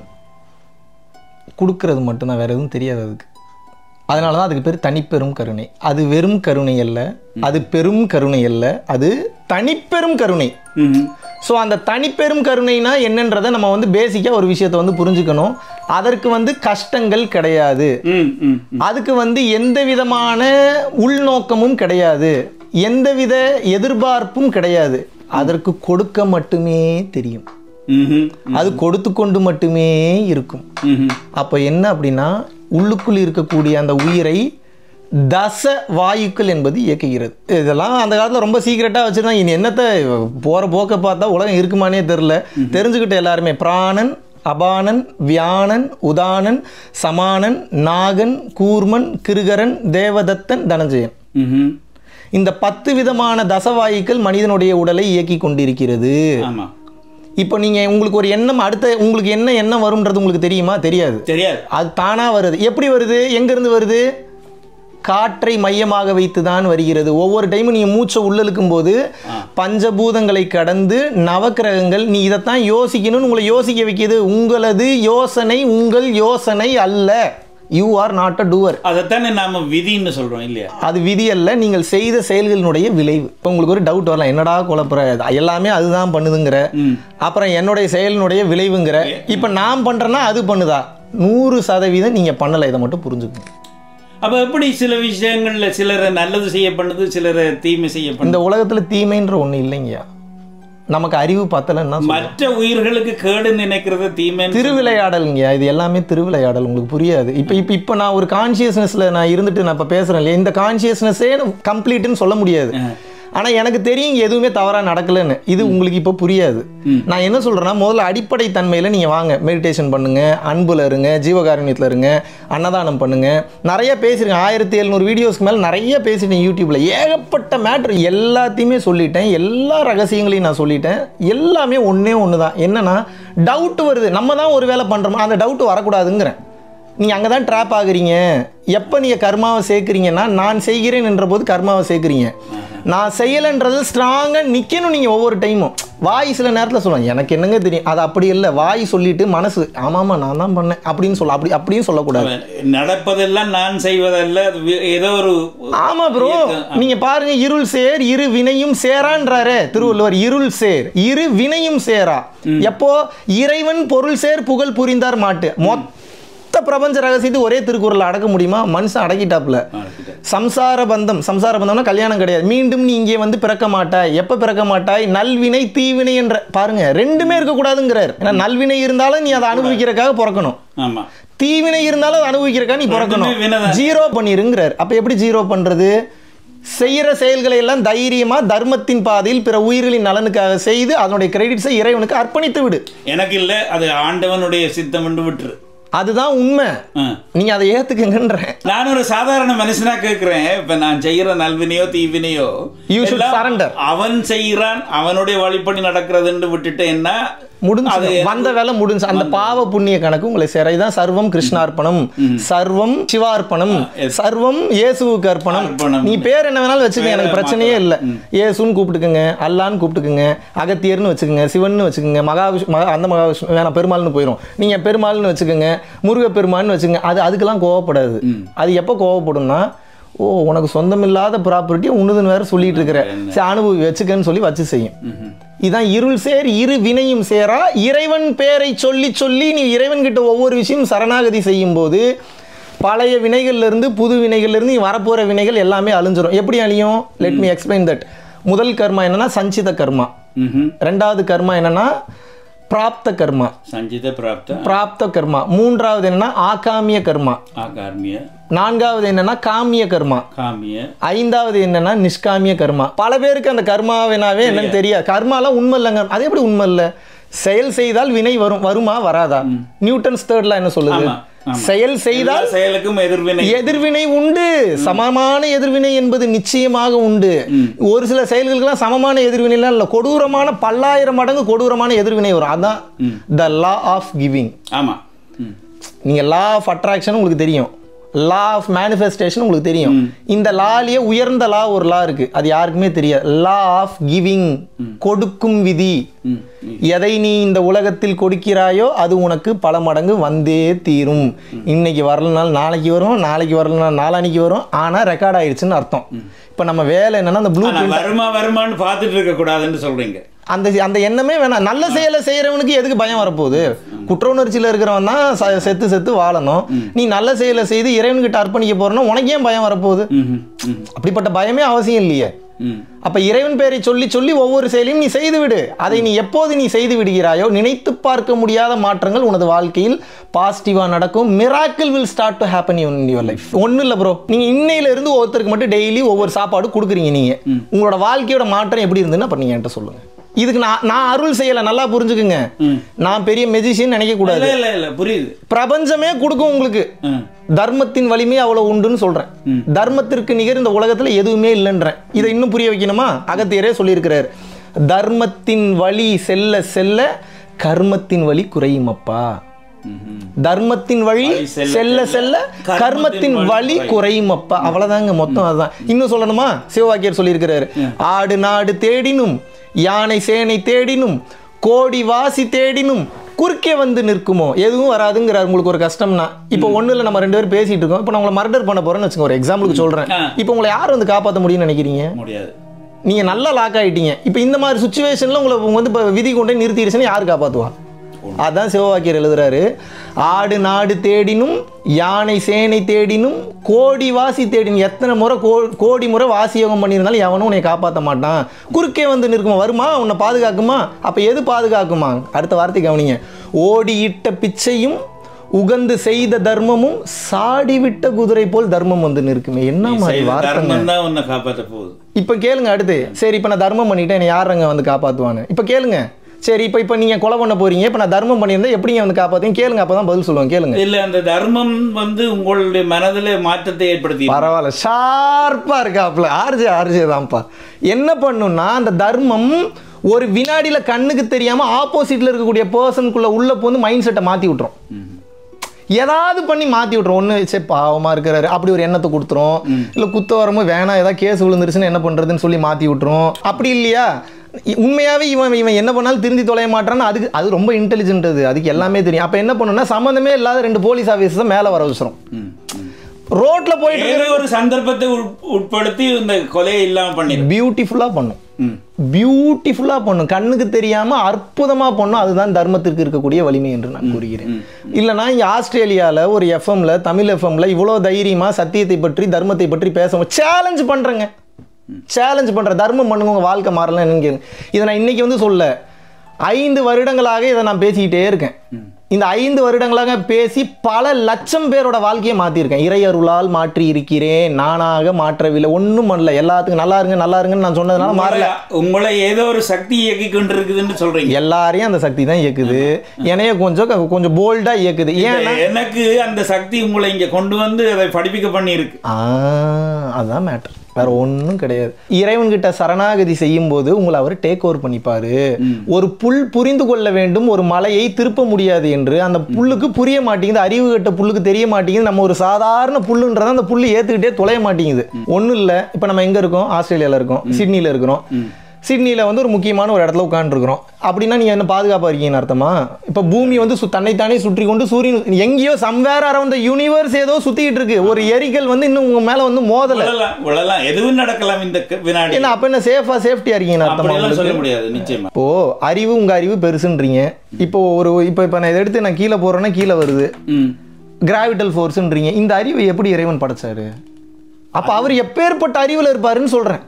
கொடுக்கறது மட்டும்தான் வேற எதுவும் தெரியாது அதுக்கு அதனால தான் அதுக்கு பேர் தனிப்பெரும் கருணை அது வெறும் கருணை அல்ல அது பெரும் கருணை அல்ல அது தனிப்பெரும் கருணை ம்ஹும். ஸோ அந்த தனிப்பெரும் கருணைனா என்னன்றதை நம்ம வந்து பேசிக்காக ஒரு விஷயத்தை வந்து புரிஞ்சுக்கணும் அதற்கு வந்து கஷ்டங்கள் கிடையாது ம், ம், ம். அதுக்கு வந்து எந்த விதமான உள்நோக்கமும் கிடையாது எந்தவித எதிர்பார்ப்பும் கிடையாது அதற்கு கொடுக்க மட்டுமே தெரியும் ம்ஹும். அது கொடுத்து கொண்டு மட்டுமே இருக்கும் ம்ஹும். அப்போ என்ன அப்படின்னா உள்ளுக்குள் இருக்கக்கூடிய அந்த உயிரை தச வாயுக்கள் என்பது இயக்குகிறது இதெல்லாம் அந்த காலத்தில் ரொம்ப சீக்கிரட்டாக வச்சுருந்தா இனி என்னத்தை போகிற போக்க பார்த்தா உலகம் இருக்குமானே தெரில தெரிஞ்சுக்கிட்ட எல்லாருமே பிராணன் அபானன் வியானன் உதானன் சமானன் நாகன் கூர்மன் கிருகரன் தேவதத்தன் தனஞ்சயன் ம்ஹும். இந்த பத்து விதமான தசவாயுக்கள் மனிதனுடைய உடலை இயக்கி கொண்டிருக்கிறது ஆமா இப்போ நீங்கள் உங்களுக்கு ஒரு எண்ணம் அடுத்த உங்களுக்கு என்ன எண்ணம் வரும்ன்றது உங்களுக்கு தெரியுமா தெரியாது தெரியாது அது தானாக வருது எப்படி வருது எங்கேருந்து வருது காற்றை மையமாக வைத்து தான் வருகிறது ஒவ்வொரு டைமும் நீங்கள் மூச்சை உள்ள இழுக்கும் போது பஞ்சபூதங்களை கடந்து நவக்கிரகங்கள் நீ இதைத்தான் யோசிக்கணும்னு உங்களை யோசிக்க வைக்கிது உங்களது யோசனை உங்கள் யோசனை அல்ல you are not a doer அதைத்தானே நாம விதின்னு சொல்றோம் இல்லையா அது விதி அல்ல நீங்கள் செய்த செயல்களினுடைய விளைவு இப்போ உங்களுக்கு ஒரு டவுட் வரலாம் என்னடா குழப்புற எல்லாமே அதுதான் பண்ணுதுங்கிற ம். அப்புறம் என்னுடைய செயலினுடைய விளைவுங்கிற இப்போ நான் பண்ணுறேன்னா அது பண்ணுதா நூறு சதவீதம் நீங்கள் பண்ணலை இதை மட்டும் புரிஞ்சுக்கணும் அப்ப எப்படி சில விஷயங்கள்ல சிலரை நல்லது செய்ய பண்ணுது சிலரை தீமை செய்ய பண்ணுது இந்த உலகத்தில் தீமைன்ற ஒன்று இல்லைங்கய்யா நமக்கு அறிவு பத்தலைன்னா சொல்றேன். மற்ற உயிர்களுக்கு கேடு நினைக்கிறது தீமை திருவிளையாடலுங்கய்யா இது எல்லாமே திருவிளையாடல் உங்களுக்கு புரியாது இப்போ இப்போ இப்போ நான் ஒரு கான்சியஸ்னஸில் நான் இருந்துட்டு நான் இப்போ பேசுகிறேன் இல்லையா இந்த கான்சியஸ்னஸே கம்ப்ளீட்டுன்னு சொல்ல முடியாது ஆனால் எனக்கு தெரியும் இங்க எதுவுமே தவறாக நடக்கலைன்னு இது உங்களுக்கு இப்போ புரியாது நான் என்ன சொல்கிறேன்னா முதல்ல அடிப்படை தன்மையில் நீங்கள் வாங்க மெடிடேஷன் பண்ணுங்க அன்புல இருங்க ஜீவகாருண்யத்தில் இருங்க அன்னதானம் பண்ணுங்க நிறைய பேசியிருக்கேன் ஆயிரத்தி எழுநூறு வீடியோஸ்க்கு மேலே நிறைய பேசிட்டேன் யூடியூப்பில் ஏகப்பட்ட மேட்ரு எல்லாத்தையுமே சொல்லிட்டேன் எல்லா ரகசியங்களையும் நான் சொல்லிட்டேன் எல்லாமே ஒன்றே ஒன்று தான் என்னன்னா டவுட் வருது நம்ம தான் ஒரு வேலை பண்ணுறோமா அந்த டவுட் வரக்கூடாதுங்கிறேன் நீங்கள் அங்கே தான் ட்ராப் ஆகுறீங்க எப்போ நீங்கள் கர்மாவை சேர்க்குறீங்கன்னா நான் செய்கிறேன் என்ற போது கர்மாவை சேர்க்குறீங்க நான் செய்யலைன்றது ஸ்ட்ராங்காக நிற்கணும் நீங்கள் ஒவ்வொரு டைமும் வாய் சில நேரத்தில் சொல்லுவேன் எனக்கு என்னங்க தெரியும் அது அப்படி இல்லை வாய் சொல்லிட்டு மனசு ஆமாம்மா நான் தான் பண்ணேன் அப்படின்னு சொல்ல அப்படி அப்படியும் சொல்லக்கூடாது நடப்பதெல்லாம் நான் செய்வதல்ல அது வி- ஏதோ ஒரு ஆமா ப்ரோ நீங்க பாருங்க இருள் சேர் இரு வினையும் சேரான்றாரே திருவள்ளுவர் இருள் சேர் இரு வினையும் சேரா எப்போ இறைவன் பொருள் சேர் புகழ் புரிந்தார் மாட்டு மொத்த பிரபஞ்ச ரகசியத்தை ஒரே திருக்குறள் அடக்க முடியுமா மனுஷன் அடக்கிட்டாப்ல சம்சார பந்தம் சம்சார பந்தம்னா கல்யாணம் கிடையாது மீண்டும் நீ இங்கே வந்து பிறக்க மாட்டாய் எப்ப பிறக்க மாட்டாய் நல்வினை தீவினை என்ற பாருங்க ரெண்டுமே இருக்கக்கூடாதுங்கிறார் ஏன்னா நல்வினை இருந்தாலும் நீ அதை அனுபவிக்கிறதுக்காக பிறக்கணும் ஆமா தீவினை இருந்தாலும் அதை அனுபவிக்கிறக்கா நீ பிறக்கணும் ரெண்டுமே வினைதான். ஜீரோ பண்ணிருங்கிறார் அப்ப எப்படி ஜீரோ பண்றது செய்யற செயல்களை எல்லாம் தைரியமா தர்மத்தின் பாதையில் பிற உயிர்களின் நலனுக்காக செய்து அதனுடைய கிரெடிட்ஸை இறைவனுக்கு அர்ப்பணித்து விடு எனக்கு இல்ல அது ஆண்டவனுடைய சித்தம் என்று விட்டுரு அதுதான் உண்மை ஆ. நீங்க அதை ஏத்துக்குங்கன்றேன் நான் ஒரு சாதாரண மனுஷனா கேட்கிறேன் இப்ப நான் செய்யற நல்வினையோ தீவினையோ You should எல்லாம் surrender. அவன் செய்கிறான் அவனுடைய வழிப்படி நடக்கிறதுன்னு விட்டுட்டேன்னா முடிஞ்சு வந்த வேலை முடிஞ்சு அந்த பாவ புண்ணிய கணக்கு உங்களை சேர இதுதான் சர்வம் கிருஷ்ணார்ப்பணம் சர்வம் சிவார்ப்பணம் சர்வம் இயேசுவுக்கு அர்ப்பணம் அர்ப்பணம். நீ பேர் என்ன வேணாலும் வச்சுக்கங்க எனக்கு பிரச்சனையே இல்லை இயேசுன்னு கூப்பிட்டுக்குங்க அல்லான்னு கூப்பிட்டுக்குங்க அகத்தியர்னு வச்சுக்கோங்க சிவன்னு வச்சுக்கோங்க மகாவிஷ்ணு மகா அந்த மகாவிஷ்ணு வேணாம் பெருமாள்னு போயிடும் நீங்க பெருமாள்னு வச்சுக்கோங்க முருகப்பெருமான்னு வச்சுக்கோங்க அது அதுக்கெல்லாம் கோவப்படாது அது எப்போ கோவப்படும்னா ஓ உனக்கு சொந்தமில்லாத ப்ராப்பர்ட்டி உன்னுதுன்னு வேற சொல்லிட்டு இருக்கிற சரி அனுபவி வச்சுக்கன்னு சொல்லி வச்சு செய்யும் இதான் இருள் சேர் இரு வினையும் சேரா இறைவன் பேரை சொல்லி சொல்லி நீ இறைவன் கிட்ட ஒவ்வொரு விஷயம் சரணாகதி செய்யும் போது பழைய வினைகள்ல இருந்து புது வினைகள்ல இருந்து நீ வரப்போற வினைகள் எல்லாமே அழிஞ்சிரும் எப்படி அழியும் லெட் மீ எக்ஸ்பிளைன் தட் முதல் கர்மா என்னன்னா சஞ்சித கர்மா ம்ஹும். ரெண்டாவது கர்மா என்னன்னா பிராப்த கர்மா சஞ்சித பிராப்த பிராப்த கர்மா மூன்றாவது என்னன்னா ஆகாமிய கர்மா ஆகார்மிய நான்காவது என்னன்னா காமிய கர்மா காமிய ஐந்தாவது என்னன்னா நிஷ்காமிய கர்மா பல பேருக்கு அந்த கர்மாவினாவே என்னன்னு தெரியாது கர்மாலாம் உண்மை இல்லைங்க அது எப்படி உண்மை இல்லை செயல் செய்தால் வினை வரும் வருமா வராதா நியூட்டன்ஸ் தேர்ட்ல என்ன சொல்லுது ஆமா, ஆமா. செயல் செய்தால் எல்லா செயலுக்கும் எதிர்வினை எதிர்வினை உண்டு சமமான எதிர்வினை என்பது நிச்சயமாக உண்டு ஒரு சில செயல்களுக்கெல்லாம் சமமான எதிர்வினைலாம் இல்லை கொடூரமான பல்லாயிரம் மடங்கு கொடூரமான எதிர்வினை வரும் அதான் த லா ஆஃப் கிவிங் ஆமா ம். நீங்கள் லா ஆஃப் அட்ராக்ஷன் உங்களுக்கு தெரியும் லா ஆஃப் மேனிஃபெஸ்டேஷன் உங்களுக்கு தெரியும் இந்த லாலேயே உயர்ந்த லா ஒரு லா இருக்கு அது யாருக்குமே தெரியாது லா ஆஃப் கிவிங் கொடுக்கும் விதி ம். எதை நீ இந்த உலகத்தில் கொடுக்கிறாயோ அது உனக்கு பல மடங்கு வந்தே தீரும் இன்னைக்கு வரலனாலும் நாளைக்கு வரும் நாளைக்கு வரலனாலும் நாளானிக்கு வரும் ஆனால் ரெக்கார்ட் ஆயிடுச்சுன்னு அர்த்தம் இப்போ நம்ம வேலை என்னன்னா அந்த ப்ளூ ஆனா வருமா வருமான்னு பார்த்துட்டு இருக்க கூடாதுன்னு சொல்றீங்க அந்த அந்த எண்ணமே வேணாம் நல்ல செயலை செய்யறவனுக்கு எதுக்கு பயம் வரப்போகுது குற்ற உணர்ச்சியில் இருக்கிறவன் தான் ச- செத்து செத்து வாழணும் நீ நல்ல செயலை செய்து இறைவன்கிட்ட அர்ப்பணிக்க போறேன்னா உனக்கு ஏன் பயம் வரப்போகுது ம்ஹும். ம். அப்படிப்பட்ட பயமே அவசியம் இல்லையே ம். அப்ப இறைவன் பெயரை சொல்லி சொல்லி ஒவ்வொரு செயலையும் நீ செய்து விடு அதை நீ எப்போது நீ செய்து விடுகிறாயோ நினைத்து பார்க்க முடியாத மாற்றங்கள் உனது வாழ்க்கையில் பாசிட்டிவா நடக்கும் miracle will start to happen in your life ஒன்றும் இல்லை ப்ரோ நீங்க இன்னையில இருந்து ஒருத்தருக்கு மட்டும் டெய்லி ஒவ்வொரு சாப்பாடு கொடுக்குறீங்க நீங்க உங்களோட வாழ்க்கையோட மாற்றம் எப்படி இருந்துன்னு அப்ப நீங்க என்கிட்ட சொல்லுங்க இதுக்கு நான் நான் அருள் செய்யலை நல்லா புரிஞ்சுக்குங்க நான் பெரிய மெஜிஷியன் நினைக்க கூடாது இல்ல இல்ல இல்ல புரியுது பிரபஞ்சமே கொடுக்கும் உங்களுக்கு ம். தர்மத்தின் வலிமை அவ்வளவு உண்டுன்னு சொல்றேன் தர்மத்திற்கு நிகர் இந்த உலகத்துல எதுவுமே இல்லைன்றேன் இதை இன்னும் புரிய வைக்கணுமா அகத்தியரே சொல்லியிருக்கிறார் தர்மத்தின் வழி செல்ல செல்ல கர்மத்தின் வழி குறையும் அப்பா ம்ஹும். தர்மத்தின் வழி வழி செல்ல செல்ல செல்ல கர்மத்தின் கர்மத்தின் வழி வழி குறையும். குறையும் அப்பா அவ்வளவுதாங்க மொத்தம் அதுதான் இன்னும் சொல்லணுமா சிவவாக்கியர் சொல்லியிருக்கிறாரு ஆடு நாடு தேடினும் யானை சேனை தேடினும் கோடி வாசி தேடினும் குறுக்கே வந்து நிற்குமோ எதுவும் வராதுங்கிறார் உங்களுக்கு ஒரு கஷ்டம்னா இப்போ ஒண்ணுல நம்ம ரெண்டு பேரும் பேசிட்டு இருக்கோம் இப்போ நான் உங்களை மர்டர் பண்ண போறேன்னு வச்சுக்கோங்க ஒரு எக்ஸாம்பிளுக்கு சொல்றேன் ஆ. இப்போ உங்களை யார் வந்து காப்பாற்ற முடியும்னு நினைக்கிறீங்க முடியாது நீங்க நல்லா லாக் ஆயிட்டீங்க இப்போ இந்த மாதிரி சுச்சுவேஷன்ல உங்களை உங்க வந்து இப்போ விதி கொண்டு போய் நிறுத்திடுச்சுன்னு யார் காப்பாத்துவா அதான் சிவவாக்கியர் எழுதுறாரு ஆடு நாடு தேடினும் யானை சேனை தேடினும் கோடி வாசி தேடினும் எத்தனை முறை கோ கோடி முறை வாசி யோகம் பண்ணியிருந்தாலும் எவனும் உன்னை காப்பாற்ற மாட்டான் குறுக்கே வந்து நிற்குமா வருமா உன்னை பாதுகாக்குமா அப்போ எது பாதுகாக்குமா அடுத்த வார்த்தை கவனிங்க ஓடி இட்ட பிச்சையும் உகந்து செய்த தர்மமும் சாடி விட்ட குதிரை போல் தர்மம் வந்து நிற்குமே என்ன மாதிரி செய்த வார்த்தைங்க தர்மம் தான் உன்னை காப்பாற்ற போகுது இப்போ கேளுங்க அடுத்து சரி இப்போ நான் தர்மம் பண்ணிட்டேன் என்னை யாருங்க வந்து காப்பாற்றுவான்னு இப்போ கேளுங்க சரி இப்போ இப்போ நீங்கள் கொலை பண்ண போறீங்க இப்போ நான் தர்மம் பண்ணியிருந்தேன் எப்படிங்க வந்து காப்பாற்றுங்க கேளுங்க அப்போ தான் பதில் சொல்லுவேன் கேளுங்க இல்ல அந்த தர்மம் வந்து உங்களுடைய மனதில் மாற்றத்தை ஏற்படுத்தி பரவாயில்ல ஷார்ப்பாக இருக்காப்புல ஆர்ஜே ஆர்ஜே தான்ப்பா என்ன பண்ணுன்னா அந்த தர்மம் ஒரு வினாடியில் கண்ணுக்கு தெரியாமல் ஆப்போசிட்டில் இருக்கக்கூடிய பர்சனுக்குள்ளே உள்ள போந்து மைண்ட் செட்டை மாற்றி விட்ரும் ஏதாவது பண்ணி மாற்றி விட்ரும் ஒன்று சரி பாவமாக இருக்கிறாரு அப்படி ஒரு எண்ணத்தை கொடுத்துரும் இல்லை குத்த வரும்போது வேணாம் ஏதாவது கேஸ் விழுந்துருச்சுன்னு என்ன பண்ணுறதுன்னு சொல்லி மாற்றி விட்ரும் அப்படி இல்லையா இ- உண்மையாவே இவன் இவன் என்ன பண்ணாலும் திருந்தி தொலைய மாட்டான்னு அதுக்கு அது ரொம்ப இன்டெலிஜென்ட் அது அதுக்கு எல்லாமே தெரியும் அப்போ என்ன பண்ணுன்னா சம்மந்தமே இல்லாத ரெண்டு போலீஸ் ஆஃபீஸர்ஸை மேலே வர வச்சிரும் ம், ம். ரோட்ல போயிட்டு ஏதோ ஒரு சந்தர்ப்பத்தை உட்- உட்படுத்தி இந்த கொலையை இல்லாம பண்ணிடும் பியூட்டிஃபுல்லாக பண்ணும் ம். பியூட்டிஃபுல்லாக பண்ணும் கண்ணுக்கு தெரியாம அற்புதமா பண்ணும் அதுதான் தர்மத்திற்கு இருக்கக்கூடிய வலிமை என்று நான் கூறுகிறேன் இல்லைனா இங்கே ஆஸ்திரேலியால ஒரு எஃப்எம்ல தமிழ் எஃப்எம்ல இவ்வளோ தைரியமா சத்தியத்தை பற்றி தர்மத்தை பற்றி பேச சேலஞ்ச் பண்றேங்க சேலஞ்ச் பண்றேன் தர்மம் பண்ணுங்க உங்க வாழ்க்கை மாறலாம் என்னன்னு கேளுங்க இதை நான் இன்னைக்கு வந்து சொல்ல ஐந்து வருடங்களாக இதை நான் பேசிக்கிட்டே இருக்கேன் இந்த ஐந்து வருடங்களாக பேசி பல லட்சம் பேரோட வாழ்க்கையை மாற்றிருக்கேன் இறையருளால் மாற்றி இருக்கிறேன் நானாக மாற்றவில்லை ஒன்றும் பண்ணல எல்லாத்துக்கும் நல்லா இருங்க நல்லா இருங்கன்னு நான் சொன்னதுனால மாறல உங்களை- உங்களை ஏதோ ஒரு சக்தி இயக்கி கொண்டு இருக்குதுன்னு சொல்றீங்க எல்லாரையும் அந்த சக்தி தான் இயக்குது என்னைய கொஞ்சம் கொஞ்சம் போல்டா இயக்குது ஏன்னா எனக்கு அந்த சக்தி உங்களை இங்க கொண்டு வந்து அதை படிப்பிக்க பண்ணி இருக்கு ஆ அதுதான் மேட்டர் வேற ஒன்றும் கிடையாது இறைவன்கிட்ட சரணாகதி செய்யும் போது உங்களை அவர் டேக் ஓவர் பண்ணிப்பாரு ஒரு புல் புரிந்து கொள்ள வேண்டும் ஒரு மலையை திருப்ப முடியாது என்று அந்த புல்லுக்கு புரிய மாட்டேங்குது அறிவு கட்ட புல்லுக்கு தெரிய மாட்டேங்குது நம்ம ஒரு சாதாரண புல்லுன்றத அந்த புல்லு ஏத்துக்கிட்டே தொலைய மாட்டேங்குது ஒன்றும் இல்லை இப்போ நம்ம எங்க இருக்கோம் ஆஸ்திரேலியால இருக்கோம் சிட்னில இருக்கிறோம் சிட்னியில் வந்து ஒரு முக்கியமான ஒரு இடத்துல உட்காந்துருக்குறோம் அப்படின்னா நீங்கள் என்ன பாதுகாப்பாக இருக்கீங்கன்னு அர்த்தமா இப்போ பூமி வந்து சு தன்னைத்தானே சுற்றி கொண்டு சூரியன் எங்கேயோ சம்வேர் அரௌண்ட் த யூனிவர்ஸ் ஏதோ சுற்றிக்கிட்டு இருக்கு ஒரு எரிக்கல் வந்து இன்னும் உங்கள் மேலே வந்து மோதலை விழலாம் விழலாம் எதுவும் நடக்கலாம் இந்த க- வினாடி என்ன அப்போ என்ன சேஃபாக சேஃப்டியாக இருக்கீங்கன்னு அர்த்தமா அப்படியெல்லாம் சொல்ல உங்களுக்கு முடியாது நிச்சயமா இப்போ அறிவு உங்கள் அறிவு பெருசுன்றீங்க இப்போ ஒரு இப்போ இப்போ நான் இதை எடுத்து நான் கீழே போடுறேன்னா கீழே வருது ம் கிராவிட்டல் ஃபோர்ஸ்ன்றீங்க இந்த அறிவை எப்படி இறைவன் படைச்சாரு அப்போ அவர் எப்பேற்பட்ட அறிவில் இருப்பாருன்னு சொல்கிறேன்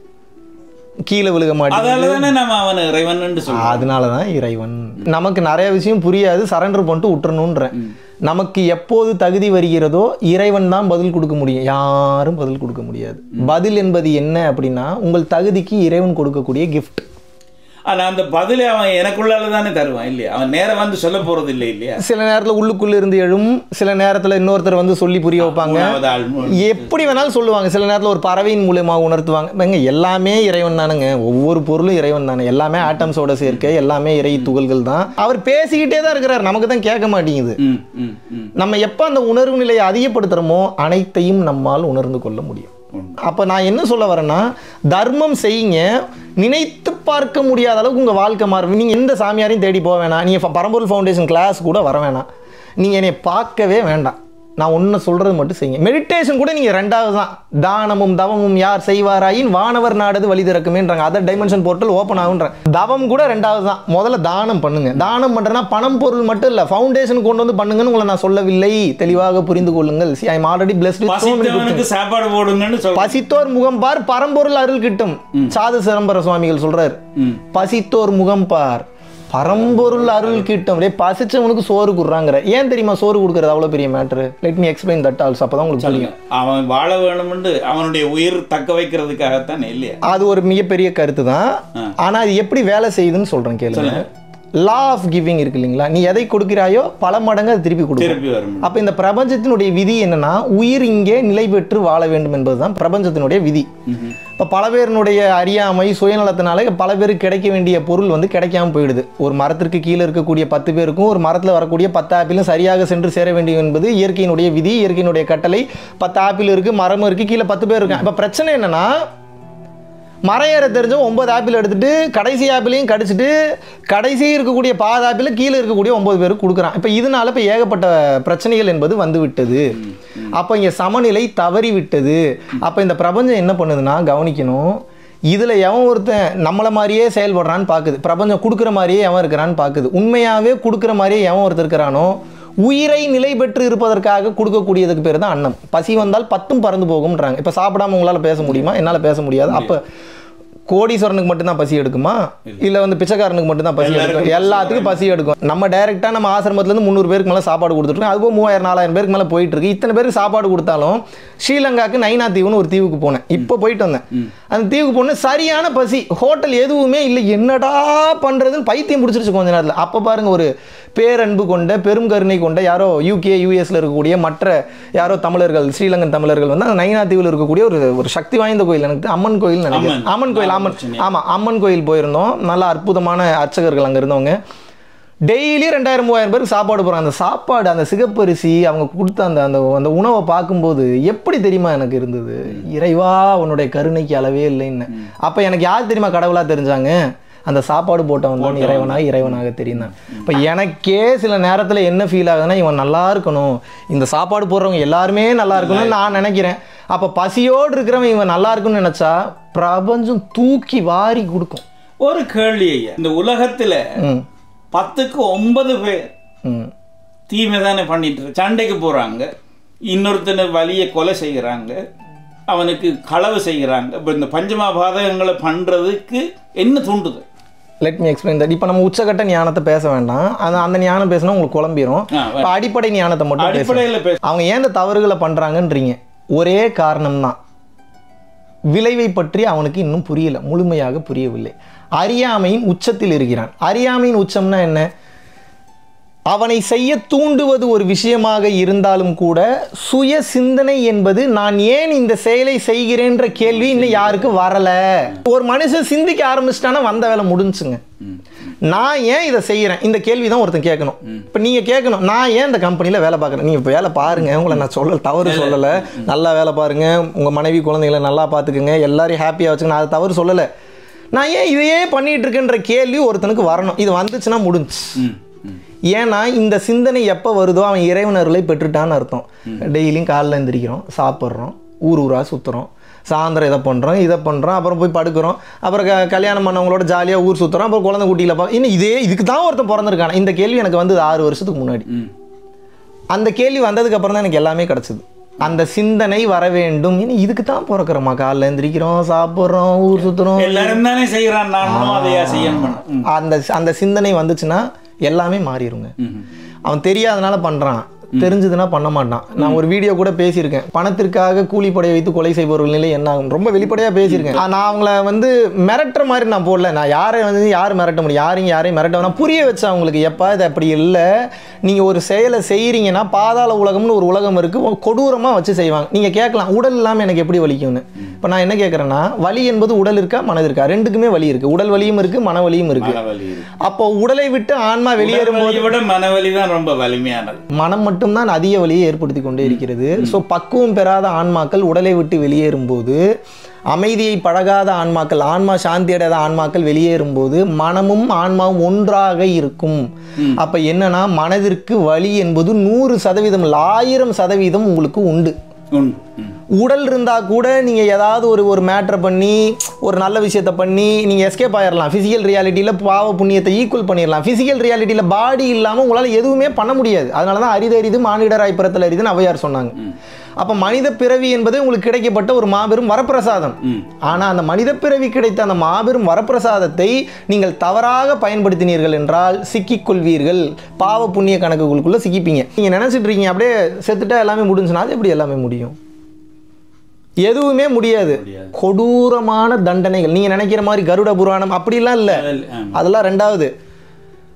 கீழே விழுக மாட்டேங்குது அதால தானே நம்ம அவன் இறைவன் சொல்றோம் அதனால தான் இறைவன் நமக்கு நிறைய விஷயம் புரியாது சரண்டர் பண்ணிட்டு விட்டுறணுன்றேன் நமக்கு எப்போது தகுதி வருகிறதோ இறைவன் தான் பதில் கொடுக்க முடியும் யாரும் பதில் கொடுக்க முடியாது பதில் என்பது என்ன அப்படின்னா உங்கள் தகுதிக்கு இறைவன் கொடுக்கக்கூடிய gift ஆனா அந்த பதிலை அவன் எனக்குள்ளால தானே தருவான் இல்லையா அவன் நேரம் வந்து சொல்ல போறது இல்லை இல்லையா சில நேரத்தில் உள்ளுக்குள்ள இருந்து எழும் சில நேரத்தில் இன்னொருத்தர் வந்து சொல்லி புரிய வைப்பாங்க மூணாவது ஆள் மூ- எப்படி வேணாலும் சொல்லுவாங்க சில நேரத்தில் ஒரு பறவையின் மூலியமா உணர்த்துவாங்க ஏங்க, எல்லாமே இறைவன் தானுங்க ஒவ்வொரு பொருளும் இறைவன் தானே எல்லாமே ஆட்டம்ஸோட சேர்க்கை எல்லாமே இறை துகள்கள் தான் அவர் பேசிக்கிட்டே தான் இருக்கிறார் நமக்கு தான் கேட்க மாட்டேங்குது ம் ம் ம் நம்ம எப்போ அந்த உணர்வு நிலையை அதிகப்படுத்துகிறோமோ அனைத்தையும் நம்மால் உணர்ந்து கொள்ள முடியும் அப்போ நான் என்ன சொல்ல வரேன்னா தர்மம் செய்யுங்க நினைத்து பார்க்க முடியாத அளவுக்கு உங்கள் வாழ்க்கை மாறும் நீங்கள் எந்த சாமியாரையும் தேடி போக வேணாம் நீங்கள் பரம்பொருள் ஃபவுண்டேஷன் கிளாஸ் கூட வர வேணாம் நீங்கள் என்னை பார்க்கவே வேண்டாம் நான் ஒன்று சொல்கிறது மட்டும் செய்யுங்க மெடிடேஷன் கூட நீங்கள் ரெண்டாவது தான் தானமும் தவமும் யார் செய்வாராயின் வானவர் நாடது வழி திறக்குமேன்றாங்க அதர் டைமென்ஷன் போர்ட்டல் ஓப்பன் ஆகுன்றாங்க தவம் கூட ரெண்டாவது தான் முதல்ல தானம் பண்ணுங்க தானம் பண்ணுறேன்னா பணம் பொருள் மட்டும் இல்லை ஃபவுண்டேஷன் கொண்டு வந்து பண்ணுங்கன்னு உங்களை நான் சொல்லவில்லை தெளிவாக புரிந்து கொள்ளுங்கள் சி ஐ ஆல்ரெடி பிளஸ்ட் பசித்தவனுக்கு சாப்பாடு போடுங்கன்னு சொல்றேன் பசித்தோர் முகம் பார் பரம்பொருள் அருள் கிட்டும் சாது சிதம்பர சுவாமிகள் சொல்றாரு ம். பசித்தோர் முகம் பார் பரம்பொருள் அருள் கிட்டும் அப்படியே பசிச்சவனுக்கு சோறு கொடுறாங்கிற ஏன் தெரியுமா சோறு கொடுக்கறது அவ்வளவு பெரிய matter let me explain that also அப்பதான் உங்களுக்கு சொல்லுங்க புரியும் அவன் வாழ வேணும்னு அவனுடைய உயிர் தக்க வைக்கிறதுக்காகத்தான் இல்லையா அது ஒரு மிகப்பெரிய கருத்து தான் ஆ. ஆனா அது எப்படி வேலை செய்யுதுன்னு சொல்றேன் கேளுங்க சொல்லுங்க. லா ஆஃப் கிவிங் இருக்கு இல்லைங்களா நீ எதை கொடுக்கிறாயோ பல மடங்கு அது திருப்பி கொடுக்கும் திருப்பி வரும் அப்ப இந்த பிரபஞ்சத்தினுடைய விதி என்னன்னா உயிர் இங்கே நிலை பெற்று வாழ வேண்டும் என்பதுதான் பிரபஞ்சத்தினுடைய விதி இப்போ பல பேரினுடைய அறியாமை சுயநலத்தினால பல பேருக்கு கிடைக்க வேண்டிய பொருள் வந்து கிடைக்காம போயிடுது ஒரு மரத்திற்கு கீழே இருக்கக்கூடிய பத்து பேருக்கும் ஒரு மரத்தில் வரக்கூடிய பத்து ஆப்பிளும் சரியாக சென்று சேர வேண்டும் என்பது இயற்கையினுடைய விதி இயற்கையினுடைய கட்டளை பத்து ஆப்பிள் இருக்கு மரம் இருக்கு கீழே பத்து பேர் இருக்காங்க இப்போ பிரச்சனை என்னன்னா மரம் ஏற தெரிஞ்ச ஒன்பது ஆப்பிள் எடுத்துட்டு கடைசி ஆப்பிளையும் கடிச்சிட்டு கடைசி இருக்கக்கூடிய பாத ஆப்பிள் கீழே இருக்கக்கூடிய ஒன்பது பேருக்கு கொடுக்குறான் இப்போ இதனால இப்போ ஏகப்பட்ட பிரச்சனைகள் என்பது வந்து விட்டது அப்போ இங்கே சமநிலை தவறி விட்டது அப்போ இந்த பிரபஞ்சம் என்ன பண்ணுதுன்னா கவனிக்கணும் இதில் எவன் ஒருத்தன் நம்மளை மாதிரியே செயல்படுறான்னு பார்க்குது பிரபஞ்சம் கொடுக்குற மாதிரியே எவன் இருக்கிறான்னு பார்க்குது உண்மையாகவே கொடுக்குற மாதிரியே எவன் ஒருத்தர் இருக்கிறானோ உயிரை நிலை பெற்று இருப்பதற்காக கொடுக்கக்கூடியதுக்கு பேர் தான் அன்னம் பசி வந்தால் பத்தும் பறந்து போகும்ன்றாங்க இப்போ சாப்பிடாம உங்களால் பேச முடியுமா என்னால் பேச முடியாது அப்போ கோடீஸ்வரனுக்கு மட்டும்தான் பசி எடுக்குமா இல்லை வந்து பிச்சைக்காரனுக்கு மட்டும்தான் பசி எடுக்கும் எல்லாத்துக்கும் பசி எடுக்கும் நம்ம டைரெக்டாக நம்ம ஆசிரமத்துலேருந்து முந்நூறு பேருக்கு மேலே சாப்பாடு கொடுத்துருக்கோம் அதுவும் மூவாயிரம் நாலாயிரம் பேருக்கு மேலே போயிட்டு இருக்கு இத்தனை பேருக்கு சாப்பாடு கொடுத்தாலும் ஸ்ரீலங்காக்கு நைனா தீவுன்னு ஒரு தீவுக்கு போனேன் இப்போ போயிட்டு வந்தேன் அந்த தீவுக்கு போனேன் சரியான பசி ஹோட்டல் எதுவுமே இல்லை என்னடா பண்ணுறதுன்னு பைத்தியம் பிடிச்சிருச்சு கொஞ்ச நேரத்தில் அப்போ பாருங்க ஒரு பேரன்பு கொண்ட பெரும் கருணை கொண்ட யாரோ யூகே யூஎஸ்ல இருக்கக்கூடிய மற்ற யாரோ தமிழர்கள் ஸ்ரீலங்கன் தமிழர்கள் வந்து அந்த நைனா தீவில் இருக்கக்கூடிய ஒரு ஒரு சக்தி வாய்ந்த கோயில் எனக்கு தெரிஞ்சு அம்மன் கோயில் நினைக்கிறேன் அம்மன். அம்மன் கோயில் அம்மன் ஆமா அம்மன் கோயில் போயிருந்தோம் நல்ல அற்புதமான அர்ச்சகர்கள் அங்க இருந்தவங்க டெய்லி ரெண்டாயிரம் மூவாயிரம் பேருக்கு சாப்பாடு போகிறாங்க அந்த சாப்பாடு அந்த சிகப்பரிசி அவங்க கொடுத்த அந்த அந்த அந்த உணவை பார்க்கும்போது எப்படி தெரியுமா எனக்கு இருந்தது இறைவா உன்னுடைய கருணைக்கு அளவே இல்லைன்னு அப்போ எனக்கு யார் தெரியுமா கடவுளாக தெரிஞ்சாங்க அந்த சாப்பாடு போட்டவன் தான் இறைவனாக இறைவனாக தெரியுந்தான் இப்போ எனக்கே சில நேரத்தில் என்ன ஃபீல் ஆகுதுன்னா இவன் நல்லா இருக்கணும் இந்த சாப்பாடு போடுறவங்க எல்லாருமே நல்லா இருக்கணும்னு நான் நினைக்கிறேன் அப்போ பசியோடு இருக்கிறவன் இவன் நல்லா இருக்கும்னு நினச்சா பிரபஞ்சம் தூக்கி வாரி கொடுக்கும் ஒரு கேள்வி ஐயா இந்த உலகத்துல ம் பத்துக்கு ஒன்பது பேர் ம் தீமை தானே பண்ணிட்டு இருக்கு. சண்டைக்கு போறாங்க இன்னொருத்தனை வலிய கொலை செய்கிறாங்க அவனுக்கு களவு செய்கிறாங்க இப்போ இந்த பஞ்சமா பாதகங்களை பண்றதுக்கு என்ன தூண்டுது லெட் மீ எக்ஸ்பிளைன் தட் இப்போ நம்ம உச்சகட்ட ஞானத்தை பேச வேண்டாம் அந்த அந்த ஞானம் பேசினா உங்களுக்கு குழம்பிரும் ஆ, இப்போ அடிப்படை ஞானத்தை மட்டும் பேசுங்க அடிப்படையில பேச அவங்க ஏன் இந்த தவறுகளை பண்றாங்கன்றீங்க ஒரே காரணம் தான் விளைவை பற்றி அவனுக்கு இன்னும் புரியல முழுமையாக புரியவில்லை அறியாமையின் உச்சத்தில் இருக்கிறான் அறியாமையின் உச்சம்னா என்ன அவனை செய்ய தூண்டுவது ஒரு விஷயமாக இருந்தாலும் கூட சுய சிந்தனை என்பது நான் ஏன் இந்த செயலை செய்கிறேன்ற கேள்வி இன்னும் யாருக்கும் வரல ஒரு மனுஷன் சிந்திக்க ஆரம்பிச்சிட்டானா வந்த வேலை முடிஞ்சுங்க நான் ஏன் இதை செய்கிறேன் இந்த கேள்வி தான் ஒருத்தன் கேட்கணும் இப்போ நீங்கள் கேட்கணும் நான் ஏன் இந்த கம்பெனியில் வேலை பார்க்குறேன் நீங்கள் வேலை பாருங்க உங்களை நான் சொல்லல தவறு சொல்லலை நல்லா வேலை பாருங்க உங்கள் மனைவி குழந்தைகளை நல்லா பார்த்துக்குங்க எல்லாரையும் ஹாப்பியாக வச்சுக்கணும் அது தவறு சொல்லலை நான் ஏன் இதையே பண்ணிட்டு இருக்கேன்ற கேள்வி ஒருத்தனுக்கு வரணும் இது வந்துச்சுன்னா முடிஞ்சு ம், ம். ஏன்னா இந்த சிந்தனை எப்போ வருதோ அவன் இறைவனர்களை பெற்றுட்டான்னு அர்த்தம் டெய்லியும் காலைல எந்திரிக்கிறோம் சாப்பிட்றோம் ஊர் ஊராக சுற்றுறோம் சாயந்தரம் இதை பண்ணுறோம் இதை பண்ணுறோம் அப்புறம் போய் படுக்கிறோம் அப்புறம் க கல்யாணம் பண்ணவங்களோட ஜாலியாக ஊர் சுற்றுறோம் அப்புறம் குழந்தை குட்டியில் பா இன்னும் இதே இதுக்கு தான் ஒருத்தன் பிறந்திருக்கான இந்த கேள்வி எனக்கு வந்து ஆறு வருஷத்துக்கு முன்னாடி ம். அந்த கேள்வி வந்ததுக்கு அப்புறம் தான் எனக்கு எல்லாமே கிடச்சிது அந்த சிந்தனை வர வேண்டும் இன்னும் இதுக்கு தான் பிறக்கிறோமா காலைல எந்திரிக்கிறோம் சாப்பிட்றோம் ஊர் சுற்றுறோம் எல்லாரும் தானே செய்யறான் நானும் அதையா செய்யணும் ம், அந்த அந்த சிந்தனை வந்துச்சுன்னா எல்லாமே மாறிடுங்க ம். அவன் தெரியாதனால பண்றான் தெரிஞ்சதுன்னா பண்ண மாட்டான் நான் ஒரு வீடியோ கூட பேசியிருக்கேன் பணத்திற்காக கூலிப்படையை வைத்து கொலை செய்பவர்கள் நிலை என்ன ஆகும் ரொம்ப வெளிப்படையா பேசியிருக்கேன் ஆ, நான் அவங்கள வந்து மிரட்டுற மாதிரி நான் போடல நான் யாரை வந்து யார் மிரட்ட முடியும் யாரையும் யாரையும் மிரட்ட நான் புரிய வச்சேன் அவங்களுக்கு எப்பா இது அப்படி இல்லை நீங்க ஒரு செயலை செய்றீங்கன்னா பாதாள உலகம்னு ஒரு உலகம் இருக்கு கொடூரமா வச்சு செய்வாங்க நீங்க கேட்கலாம் உடல் இல்லாம எனக்கு எப்படி வலிக்கும்னு இப்போ நான் என்ன கேட்குறேன்னா வலி என்பது உடல் இருக்கா மனது இருக்கா ரெண்டுக்குமே வலி இருக்கு உடல் வலியும் இருக்கு மன வலியும் இருக்கு மனவலி இருக்கு. அப்போ உடலை விட்டு ஆன்மா வெளியேறும் உடல் வலியை விட மனவலி தான் ரொம்ப வலிமையானது மனம் மட்டும்தான் அதிக வலியை ஏற்படுத்தி கொண்டே இருக்கிறது ஸோ பக்குவம் பெறாத ஆன்மாக்கள் உடலை விட்டு வெளியேறும்போது அமைதியை பழகாத ஆன்மாக்கள் ஆன்மா சாந்தி அடையாத ஆன்மாக்கள் வெளியேறும்போது மனமும் ஆன்மாவும் ஒன்றாக இருக்கும் அப்ப என்னன்னா மனதிற்கு வலி என்பது நூறு சதவீதம் இல்ல, ஆயிரம் சதவீதம் உங்களுக்கு உண்டு உண்டு ம். உடல் இருந்தால் கூட நீங்கள் ஏதாவது ஒரு ஒரு மேட்ரை பண்ணி ஒரு நல்ல விஷயத்த பண்ணி நீங்கள் எஸ்கேப் ஆயிடலாம் ஃபிசிக்கல் ரியாலிட்டியில் பாவ புண்ணியத்தை ஈக்குவல் பண்ணிடலாம் ஃபிசிக்கல் ரியாலிட்டியில் பாடி இல்லாமல் உங்களால் எதுவுமே பண்ண முடியாது அதனால தான் அரிது அரிது மானிடராய் பிறத்தல் அரிதுன்னு அவையார் சொன்னாங்க அப்போ மனித பிறவி என்பது உங்களுக்கு கிடைக்கப்பட்ட ஒரு மாபெரும் வரப்பிரசாதம் ம். ஆனால் அந்த மனித பிறவி கிடைத்த அந்த மாபெரும் வரப்பிரசாதத்தை நீங்கள் தவறாக பயன்படுத்தினீர்கள் என்றால் சிக்கிக்கொள்வீர்கள் பாவ புண்ணிய கணக்குகளுக்குள்ள சிக்கிப்பீங்க நீங்கள் நினைச்சிட்டு இருக்கீங்க அப்படியே செத்துட்டா எல்லாமே முடிஞ்சுனா அது எப்படி எல்லாமே முடியும் எதுவுமே முடியாது முடியாது. கொடூரமான தண்டனைகள் நீங்க நினைக்கிற மாதிரி கருட புராணம் அப்படிலாம் இல்லை அதில், ஆமா. அதெல்லாம் ரெண்டாவது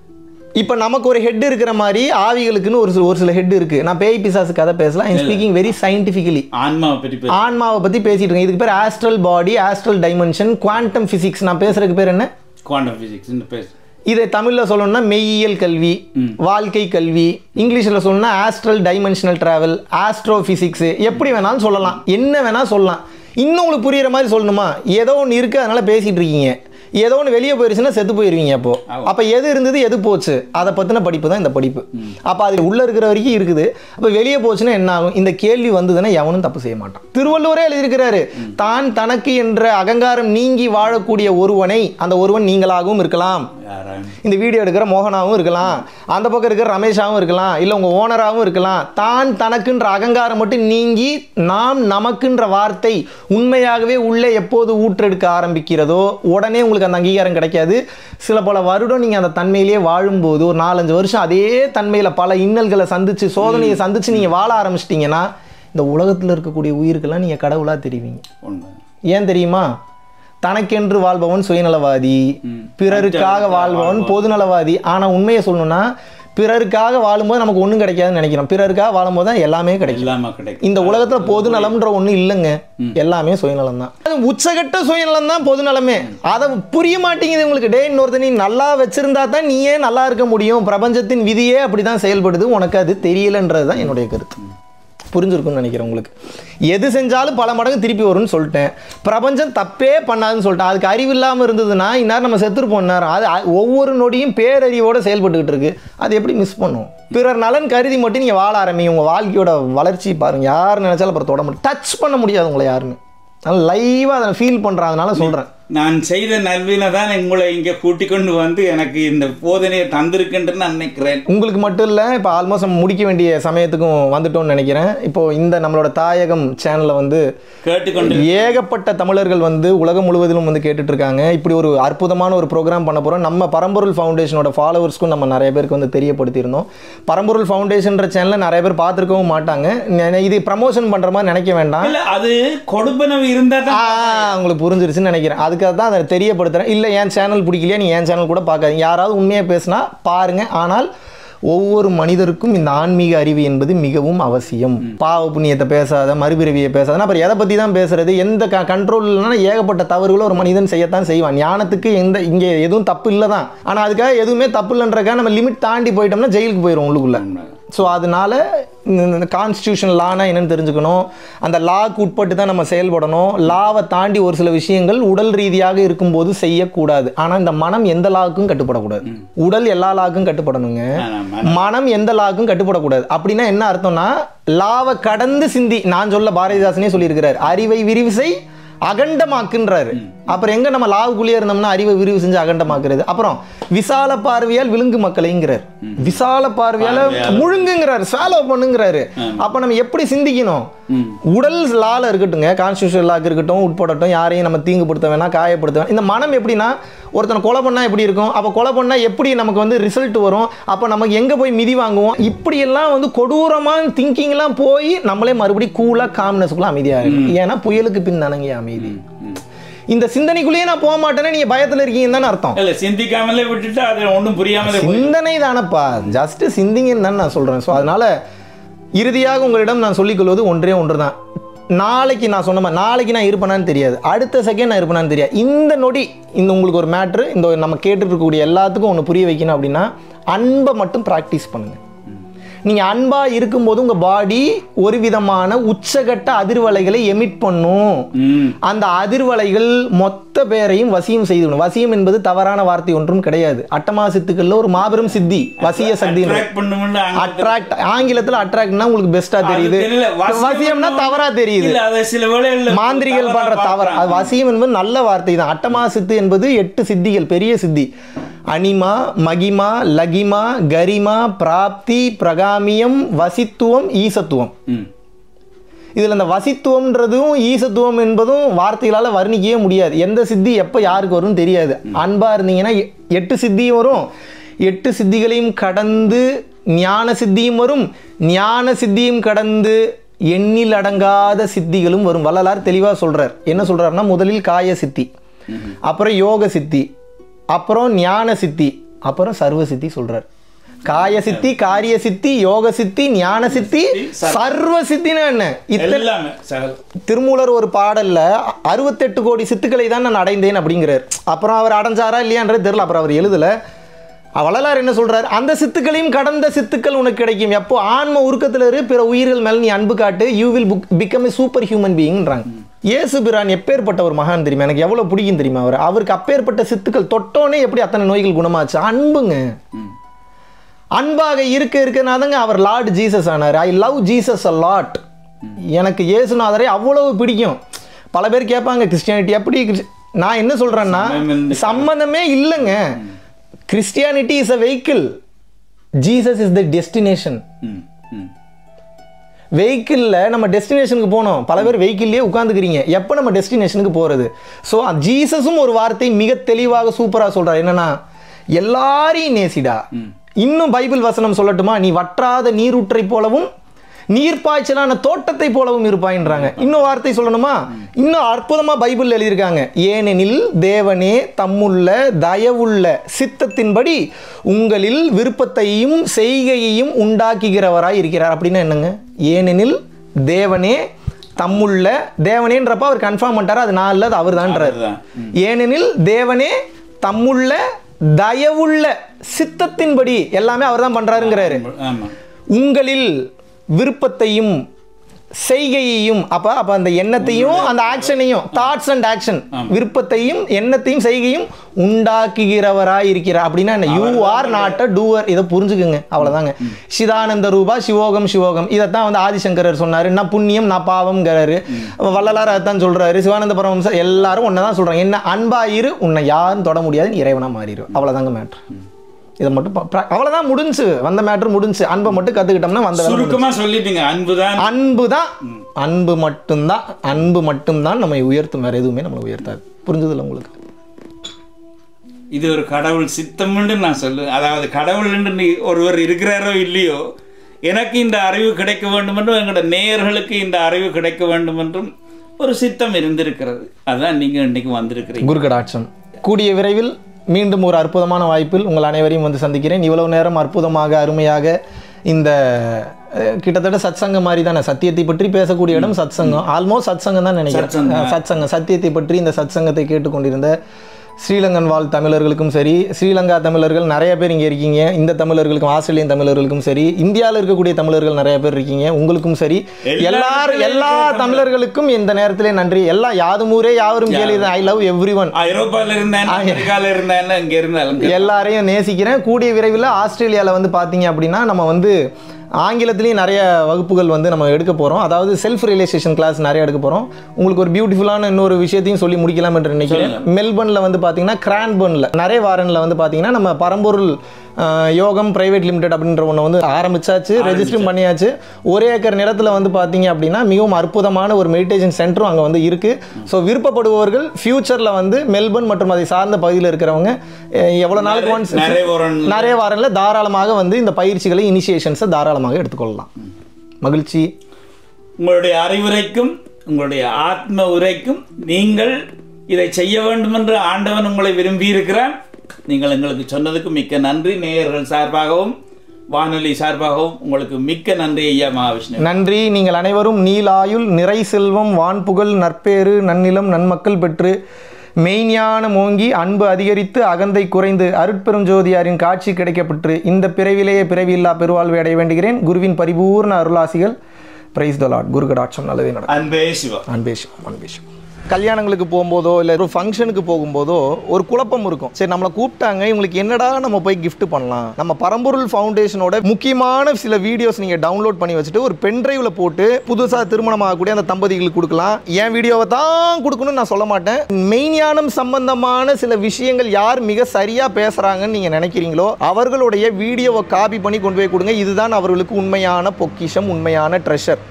இப்போ நமக்கு ஒரு ஹெட் இருக்கிற மாதிரி ஆவிகளுக்குன்னு ஒரு சில ஒரு சில ஹெட் இருக்கு நான் பேய் பிசாசு கதை பேசலாம் ஐம் ஸ்பீக்கிங் வெரி சயின்டிஃபிகலி ஆன்மாவை பற்றி பேச ஆன்மாவை பத்தி பேசிட்டு இருக்கேன் இதுக்கு பேர் astral body astral dimension quantum physics நான் பேசுறதுக்கு பேர் என்ன குவாண்டம் ஃபிசிக்ஸ்னு பேச இதை தமிழ்ல சொல்லணும்னா மெய்யியல் கல்வி வாழ்க்கை கல்வி இங்கிலீஷ்ல சொல்லணும்னா astral dimensional travel astrophysics எப்படி வேணாலும் சொல்லலாம் என்ன வேணா சொல்லலாம் இன்னும் உங்களுக்கு புரியுற மாதிரி சொல்லணுமா ஏதோ ஒன்று இருக்கு அதனால பேசிட்டு இருக்கீங்க ஏதோ ஒன்று வெளியே போயிருச்சுன்னா செத்து போயிருவீங்க அப்போ அப்போ எது இருந்தது எது போச்சு அதை பற்றின படிப்பு தான் இந்த படிப்பு அப்போ அது உள்ள இருக்கிற வரைக்கும் இருக்குது அப்போ வெளியே போச்சுன்னா என்ன ஆகும் இந்த கேள்வி வந்ததுன்னா எவனும் தப்பு செய்ய மாட்டான் திருவள்ளுவரே எழுதியிருக்கிறாரு தான் தனக்கு என்ற அகங்காரம் நீங்கி வாழக்கூடிய ஒருவனை அந்த ஒருவன் நீங்களாகவும் இருக்கலாம் யாராயும் இந்த வீடியோ எடுக்கிற மோகனாவும் இருக்கலாம் அந்த பக்கம் இருக்கிற ரமேஷாவும் இருக்கலாம் இல்லை உங்கள் ஓனராகவும் இருக்கலாம் தான் தனக்குன்ற அகங்காரம் மட்டும் நீங்கி நாம் நமக்குன்ற வார்த்தை உண்மையாகவே உள்ளே எப்போது ஊற்றெடுக்க ஆரம்பிக்கிறதோ உடனே உங்களுக்கு அந்த அங்கீகாரம் கிடைக்காது சில பல வருடம் நீங்கள் அந்த தன்மையிலேயே வாழும்போது ஒரு நாலஞ்சு வருஷம் அதே தன்மையில் பல இன்னல்களை சந்திச்சு சோதனையை சந்திச்சு நீங்கள் வாழ ஆரம்பிச்சிட்டிங்கன்னா இந்த உலகத்தில் இருக்கக்கூடிய உயிருக்கெல்லாம் நீங்கள் கடவுளாக தெரிவிங்க உண்மை ஏன் தெரியுமா தனக்கென்று வாழ்பவன் சுயநலவாதி பிறருக்காக வாழ்பவன் பொதுநலவாதி ஆனா உண்மையை சொல்லணும்னா பிறருக்காக வாழும்போது நமக்கு ஒண்ணும் கிடைக்காதுன்னு நினைக்கிறோம் பிறருக்காக வாழும்போது தான் எல்லாமே கிடைக்கும் எல்லாமே கிடைக்கும் இந்த உலகத்துல பொதுநலம்ன்ற ஒண்ணு இல்லைங்க எல்லாமே சுயநலம் தான் உச்சகட்ட சுயநலம் தான் பொதுநலமே அதை புரிய மாட்டேங்குது உங்களுக்கு டே இன்னொருத்த நீ நல்லா வச்சிருந்தா தான் நீயே நல்லா இருக்க முடியும் பிரபஞ்சத்தின் விதியே அப்படிதான் செயல்படுது உனக்கு அது தெரியலன்றது தான் என்னுடைய கருத்து புரிஞ்சிருக்கும்னு நினைக்கிறேன் உங்களுக்கு எது செஞ்சாலும் பல மடங்கு திருப்பி வரும்னு சொல்லிட்டேன் பிரபஞ்சம் தப்பே பண்ணாதுன்னு சொல்லிட்டேன் அதுக்கு அறிவு இல்லாமல் இருந்ததுன்னா இந்நேரம் நம்ம செத்துருப்போம் நேரம் அது அ- ஒவ்வொரு நொடியும் பேரறிவோட செயல்பட்டுக்கிட்டு இருக்கு அது எப்படி மிஸ் பண்ணும் பிறர் நலன் கருதி மட்டும் நீங்கள் வாழ ஆரம்பிங்க உங்கள் வாழ்க்கையோட வளர்ச்சி பாருங்க யார் நினைச்சாலும் அப்புறம் தொட முடியும் டச் பண்ண முடியாது உங்களை யாருமே அதனால் லைவாக அதை ஃபீல் பண்ணுறதுனால சொல்கிறேன் நான் செய்த நல்வினை தான் உங்களை இங்க கூட்டிக் கொண்டு வந்து எனக்கு இந்த போதனையை தந்திருக்குன்னு நான் நினைக்கிறேன் உங்களுக்கு மட்டும் இல்லை இப்போ ஆல்மோஸ்ட் நம்ம முடிக்க வேண்டிய சமயத்துக்கும் வந்துட்டோம்னு நினைக்கிறேன் இப்போ இந்த நம்மளோட தாயகம் சேனலை வந்து கேட்டுக்கொண்டு ஏகப்பட்ட தமிழர்கள் வந்து உலகம் முழுவதிலும் வந்து கேட்டுட்டு இருக்காங்க இப்படி ஒரு அற்புதமான ஒரு ப்ரோக்ராம் பண்ண போகிறோம் நம்ம பரம்பொருள் ஃபவுண்டேஷனோட ஃபாலோவர்ஸ்க்கும் நம்ம நிறைய பேருக்கு வந்து தெரியப்படுத்தியிருந்தோம் பரம்பொருள் ஃபவுண்டேஷன்ற சேனலை நிறைய பேர் பார்த்துருக்கவும் மாட்டாங்க நெ- இது ப்ரமோஷன் பண்ணுற மாதிரி நினைக்க வேண்டாம் இல்ல அது கொடுப்பனவு இருந்தா ஆ, தான் உங்களுக்கு புரிஞ்சிருச்சுன்னு நினைக்கிறேன் அதுக்காக தான் அதை தெரியப்படுத்துறேன் இல்லை என் சேனல் பிடிக்கலையா நீ என் சேனல் கூட பார்க்காதீங்க யாராவது உண்மையாக பேசினா பாருங்க ஆனால் ஒவ்வொரு மனிதருக்கும் இந்த ஆன்மீக அறிவு என்பது மிகவும் அவசியம் பாவ புண்ணியத்தை பேசாத மறுபிறவியை பேசாத அப்புறம் எதை பற்றி தான் பேசுறது எந்த க கண்ட்ரோல் இல்லைன்னா ஏகப்பட்ட தவறுகளை ஒரு மனிதன் செய்யத்தான் செய்வான் ஞானத்துக்கு எந்த இங்கே எதுவும் தப்பு இல்லை தான் ஆனால் அதுக்காக எதுவுமே தப்பு இல்லைன்றக்காக நம்ம லிமிட் தாண்டி போயிட்டோம்னா ஜெயிலுக்கு போயிடும் உள்ளுக்குள்ள ஸோ அதனால இந்த கான்ஸ்டியூஷன் லானா என்னன்னு தெரிஞ்சுக்கணும் அந்த லாக்கு உட்பட்டு தான் நம்ம செயல்படணும் லாவை தாண்டி ஒரு சில விஷயங்கள் உடல் ரீதியாக இருக்கும்போது செய்யக்கூடாது ஆனால் இந்த மனம் எந்த லாவுக்கும் கட்டுப்படக்கூடாது உடல் எல்லா லாவுக்கும் கட்டுப்படணுங்க ஆமா. மனம் எந்த லாவுக்கும் கட்டுப்படக்கூடாது அப்படின்னா என்ன அர்த்தம்னா லாவை கடந்து சிந்தி நான் சொல்ல பாரதிதாசனே சொல்லியிருக்கிறார் அறிவை விரிவு செய் அகண்டமாக்குன்றாரு அப்புறம் எங்க நம்ம லாவுக்குள்ளேயே இருந்தோம்னா அறிவை விரிவு செஞ்சு அகண்டமாக்குறது அப்புறம் விசால பார்வையால் விழுங்கு மக்களைங்கிறார் விசால பார்வையால முழுங்குங்கிறாரு சாலோ பண்ணுங்கிறாரு அப்ப நம்ம எப்படி சிந்திக்கணும் உடல் லால இருக்கட்டுங்க கான்ஸ்டியூஷன் லாக்கு இருக்கட்டும் உட்படட்டும் யாரையும் நம்ம தீங்குபடுத்த வேணாம் காயப்படுத்த வேணாம் இந்த மனம் எப்படின்னா ஒருத்தனை கொலை பண்ணா எப்படி இருக்கும் அப்போ கொலை பண்ணா எப்படி நமக்கு வந்து ரிசல்ட் வரும் அப்போ நமக்கு எங்க போய் மிதி வாங்குவோம் இப்படியெல்லாம் வந்து கொடூரமான திங்கிங்லாம் போய் நம்மளே மறுபடியும் கூலா காம்னஸ்க்குள்ள அமைதியா இருக்கும் ஏன்னா புயலுக்கு பின் தானங்க அமைதி இந்த சிந்தனைக்குள்ளேயே நான் போக மாட்டேன்னா நீங்க பயத்துல இருக்கீங்கன்னு தானே அர்த்தம் இல்ல சிந்திக்காமலே விட்டுட்டு அது ஒண்ணும் புரியாமலே போய் சிந்தனை தானப்பா ஜஸ்ட் சிந்திங்கன்னு தான் நான் சொல்றேன் ஸோ அதனால இறுதியாக உங்களிடம் நான் சொல்லிக்கொள்வது ஒன்றே ஒன்று தான் நாளைக்கு நான் சொன்ன மாதிரி நாளைக்கு நான் இருப்பேனான்னு தெரியாது அடுத்த செகண்ட் நான் இருப்பேனான்னு தெரியாது இந்த நொடி இந்த உங்களுக்கு ஒரு மேட்ரு இந்த நம்ம கேட்டுட்டு இருக்கக்கூடிய எல்லாத்துக்கும் ஒன்று புரிய வைக்கணும் அப்படின்னா அன்பை மட்டும் ப்ராக்டிஸ் பண்ணுங்க நீங்கள் அன்பாக இருக்கும்போது உங்கள் பாடி ஒரு விதமான உச்சகட்ட அதிர்வலைகளை எமிட் பண்ணும் ம். அந்த அதிர்வலைகள் மொத்த பேரையும் வசியம் செய்துவிடும் வசியம் என்பது தவறான வார்த்தை ஒன்றும் கிடையாது அட்டமா சித்துக்கள்ல ஒரு மாபெரும் சித்தி வசிய சக்தி Attract பண்ணுமுன்னு அங்க- அட்ராக்ட் ஆங்கிலத்துல அட்ராக்ட்னா உங்களுக்கு பெஸ்டா அது தெரியுது தெரியல. வசியம் வசியம்னா பண்ணும். தவறா தெரியுது இல்ல அது சில வேளைகள்ல மாந்திரிகள் தவறா பண்ற தவறு அது பார்க்கறாங்க. வசியம் என்பது நல்ல வார்த்தை தான் அட்டமா சித்து என்பது எட்டு சித்திகள் பெரிய சித்தி அனிமா மகிமா லகிமா கரிமா பிராப்தி பிரகாமியம் வசித்துவம் ஈசத்துவம் ம். இதில் இந்த வசித்துவம்ன்றதும் ஈசத்துவம் என்பதும் வார்த்தைகளால் வர்ணிக்கவே முடியாது எந்த சித்தி எப்போ யாருக்கு வரும்னு தெரியாது அன்பாக இருந்தீங்கன்னா எ- எட்டு சித்தியும் வரும் எட்டு சித்திகளையும் கடந்து ஞான சித்தியும் வரும் ஞான சித்தியும் கடந்து எண்ணில் அடங்காத சித்திகளும் வரும் வள்ளலார் தெளிவாக சொல்றார் என்ன சொல்றாருன்னா முதலில் காய சித்தி அப்புறம் யோக சித்தி அப்புறம் ஞான சித்தி அப்புறம் சர்வ சித்தி சொல்றார் காய சித்தி காரிய சித்தி யோக சித்தி ஞான சித்தி சர்வ சித்தினா என்ன இத்தனை எல்லாமே சகல திருமூலர் ஒரு பாடல்ல அறுபத்தெட்டு கோடி சித்துக்களை தான் நான் அடைந்தேன் அப்படிங்கிறார் அப்புறம் அவர் அடைஞ்சாரா இல்லையான்றது தெரியல அப்புறம் அவர் எழுதல வள்ளலார் என்ன சொல்றாரு அந்த சித்துக்களையும் கடந்த சித்துக்கள் உனக்கு கிடைக்கும் எப்போ ஆன்ம உருக்கத்துல இரு பிற உயிர்கள் மேல நீ அன்பு காட்டு you will become a super human பீயிங்ன்றாங்க இயேசு பிரான் எப்பேற்பட்ட ஒரு மகான் தெரியுமா எனக்கு எவ்வளவு பிடிக்கும் தெரியுமா அவர் அவருக்கு அப்பேற்பட்ட சித்துக்கள் தொட்டோனே எப்படி அத்தனை நோய்கள் குணமாச்சு அன்புங்க அன்பாக இருக்க இருக்கனாதங்க அவர் லார்ட் ஜீசஸ் ஆனார் I love Jesus a lot எனக்கு இயேசுநாதரை அவ்வளவு பிடிக்கும் பல பேர் கேட்பாங்க கிறிஸ்டியானிட்டி எப்படி கிறிஸ்- நான் என்ன சொல்றேன்னா சம்பந்தமே சம்பந்தமே இல்லைங்க Christianity is a vehicle Jesus is the destination hmm hmm வெஹிக்கிளில் நம்ம டெஸ்டினேஷனுக்கு போனோம் பல பேர் வெஹிக்கிள்லேயே உட்காந்துக்கிறீங்க எப்போ நம்ம டெஸ்டினேஷனுக்கு போகிறது ஸோ ஜீசஸும் ஒரு வார்த்தை மிக தெளிவாக சூப்பராக சொல்கிறார் என்னன்னா எல்லாரையும் நேசிடா இன்னும் பைபிள் வசனம் சொல்லட்டுமா நீ வற்றாத நீரூற்றை போலவும் நீர்ப்பாய்ச்சலான தோட்டத்தை போலவும் இருப்பாயின்றாங்க இன்னும் வார்த்தை சொல்லணுமா இன்னும் அற்புதமா பைபிள் எழுதியிருக்காங்க ஏனெனில் தேவனே தம்முள்ள தயவுள்ள சித்தத்தின்படி உங்களில் விருப்பத்தையும் செய்கையையும் உண்டாக்குகிறவராய் இருக்கிறார் அப்படின்னா என்னங்க ஏனெனில் தேவனே தம்முள்ள தேவனேன்றப்ப அவர் கன்ஃபார்ம் பண்ணிட்டாரு அது நான் இல்ல அது அவர் அதுதான். ஏனெனில் தேவனே தம்முள்ள தயவுள்ள சித்தத்தின்படி எல்லாமே அவர் தான் பண்றாருங்கிறாரு ஆமா உங்களில் விருப்பத்தையும் செய்கையையும் அப்ப அப்ப அந்த எண்ணத்தையும் அந்த ஆக்ஷனையும் தாட்ஸ் அண்ட் ஆக்ஷன் விருப்பத்தையும் எண்ணத்தையும் செய்கையும் உண்டாக்குகிறவராய் இருக்கிறார் அப்படின்னா என்ன you are not a doer இதை புரிஞ்சுக்குங்க அவ்வளவுதாங்க சிதானந்த ரூபா சிவோகம் சிவோகம் இதைத்தான் வந்து ஆதிசங்கரர் சொன்னாரு நான் புண்ணியம் நான் பாவம்ங்கிறாரு வள்ளலார் அதைத்தான் சொல்றாரு சிவானந்த பரமஹம்சர் எல்லாரும் ஒன்னதான் சொல்றாங்க என்ன அன்பாயிரு உன்னை யாரும் தொட முடியாது நீ இறைவனா மாறிடு அவ்வளவுதாங்க மேட்ரு இதை மட்டும் ப- ப- அவ்வளவுதான் முடிஞ்சு வந்த மேட்ரு முடிஞ்சு அன்பை மட்டும் கத்துக்கிட்டோம்னா வந்த வேலை சுருக்கமா சொல்லிட்டீங்க அன்புதான் அன்பு தான் அன்பு மட்டும்தான் அன்பு மட்டும்தான் நம்மை உயர்த்தும் வேற எதுவுமே நம்மளை உயர்த்தாது புரிஞ்சதில்ல உங்களுக்கு இது ஒரு கடவுள் சித்தம்னு நான் சொல்லுவேன் அதாவது கடவுள் என்று நீ ஒருவர் இருக்கிறாரோ இல்லையோ எனக்கு இந்த அறிவு கிடைக்க வேண்டும் என்றும் எங்களோட நேயர்களுக்கு இந்த அறிவு கிடைக்க வேண்டும் என்றும் ஒரு சித்தம் இருந்திருக்கிறது அதான் நீங்க இன்னைக்கு வந்திருக்கிறீங்க குருகடாட்சம் கூடிய விரைவில் மீண்டும் ஒரு அற்புதமான வாய்ப்பில் உங்கள் அனைவரையும் வந்து சந்திக்கிறேன் இவ்வளவு நேரம் அற்புதமாக அருமையாக இந்த அஹ், கிட்டத்தட்ட சத்சங்கம் மாதிரி தானே சத்தியத்தை பற்றி பேசக்கூடிய இடம் சத்சங்கம் ஆல்மோஸ்ட் சத்சங்கம் தான் நினைக்கிறேன் சத்சங்கம். அஹ், சத்சங்கம் சத்தியத்தை பற்றி இந்த சத்சங்கத்தை கேட்டுக்கொண்டிருந்த ஸ்ரீலங்கன் வாழ் தமிழர்களுக்கும் சரி ஸ்ரீலங்கா தமிழர்கள் நிறைய பேர் இங்கே இருக்கீங்க இந்த தமிழர்களுக்கும் ஆஸ்திரேலியன் தமிழர்களுக்கும் சரி இந்தியாவில் இருக்கக்கூடிய தமிழர்கள் நிறைய பேர் இருக்கீங்க உங்களுக்கும் சரி எல்லாரும் எல்லா தமிழர்களுக்கும் இந்த நேரத்திலே நன்றி எல்லாம் யாதுமூரே யாவரும் கேள்வி ஐ லவ் எவ்ரி ஒன் ஐரோப்பால இருந்தேன் அமெரிக்கால இருந்தேன் இங்க இருந்தாலும் எல்லாரையும் நேசிக்கிறேன் கூடிய விரைவில் ஆஸ்திரேலியாவில் வந்து பார்த்தீங்க அப்படின்னா நம்ம வந்து ஆங்கிலத்திலையும் நிறைய வகுப்புகள் வந்து நம்ம எடுக்க போகிறோம் அதாவது செல்ஃப் ரியலைசேஷன் கிளாஸ் நிறைய எடுக்க போகிறோம் உங்களுக்கு ஒரு பியூட்டிஃபுல்லான இன்னொரு விஷயத்தையும் சொல்லி முடிக்கலாம் என்று நினைக்கிறேன் மெல்பர்னில் வந்து பார்த்தீங்கன்னா கிரான்பர்னில் நிறைய வாரனில் வந்து பார்த்தீங்கன்னா நம்ம பரம்பொருள் அஹ், யோகம் பிரைவேட் லிமிடெட் அப்படின்ற ஒன்று வந்து ஆரம்பிச்சாச்சு ரெஜிஸ்டரும் பண்ணியாச்சு ஒரே ஏக்கர் நிலத்தில் வந்து பார்த்தீங்க அப்படின்னா மிகவும் அற்புதமான ஒரு மெடிடேஷன் சென்டரும் அங்கே வந்து இருக்குது ஸோ விருப்பப்படுபவர்கள் ஃபியூச்சரில் வந்து மெல்பர்ன் மற்றும் அதை சார்ந்த பகுதியில் இருக்கிறவங்க அஹ், எவ்வளவு நாளுக்கு ஒன்ஸ் நிறைய ஒரு நிறைய வாரங்களில் தாராளமாக வந்து இந்த பயிற்சிகளை இனிஷியேஷன்ஸை தாராளமாக எடுத்துக்கொள்ளலாம் மகிழ்ச்சி உங்களுடைய அறிவுரைக்கும் உங்களுடைய ஆத்ம உரைக்கும் நீங்கள் இதை செய்ய வேண்டும் என்று ஆண்டவன் உங்களை விரும்பி இருக்கிறான் நீங்கள் எங்களுக்கு சொன்னதுக்கு மிக்க நன்றி நேயர்கள் சார்பாகவும் வானொலி சார்பாகவும் உங்களுக்கு மிக்க நன்றி ஐயா மகாவிஷ்ணு நன்றி நீங்கள் அனைவரும் நீலாயுள் நிறை செல்வம் வான்புகழ் நற்பேறு நன்னிலம் நன்மக்கள் பெற்று மெய்ஞானம் ஓங்கி அன்பு அதிகரித்து அகந்தை குறைந்து அருட்பெருஞ்சோதியாரின் காட்சி கிடைக்கப்பெற்று இந்த பிறவிலேயே பிறவியில்லா பெருவாழ்வை அடைய வேண்டுகிறேன் குருவின் பரிபூர்ண அருளாசிகள் பிரைஸ் த லாட் குரு கடாட்சம் நல்லதே நடக்கும் அன்பே சிவா அன்பேஷம் அன்பேஷம் கல்யாணங்களுக்கு போகும்போதோ இல்லை ஒரு ஃபங்க்ஷனுக்கு போகும்போதோ ஒரு குழப்பம் இருக்கும் சரி நம்மளை கூப்பிட்டாங்க இவங்களுக்கு என்னடா நம்ம போய் gift பண்ணலாம் நம்ம பரம்பொருள் ஃபவுண்டேஷனோட முக்கியமான சில வீடியோஸ் நீங்கள் டவுன்லோட் பண்ணி வச்சுட்டு ஒரு பென் டிரைவில் போட்டு புதுசாக திருமணம் ஆகக்கூடிய அந்த தம்பதிகளுக்கு கொடுக்கலாம் என் வீடியோவை தான் கொடுக்கணும்னு நான் சொல்ல மாட்டேன் மெய்ஞானம் சம்பந்தமான சில விஷயங்கள் யார் மிக சரியாக பேசுகிறாங்கன்னு நீங்கள் நினைக்கிறீங்களோ அவர்களுடைய வீடியோவை காப்பி பண்ணி கொண்டு போய் கொடுங்க இதுதான் அவர்களுக்கு உண்மையான பொக்கிஷம் உண்மையான ட்ரெஷர்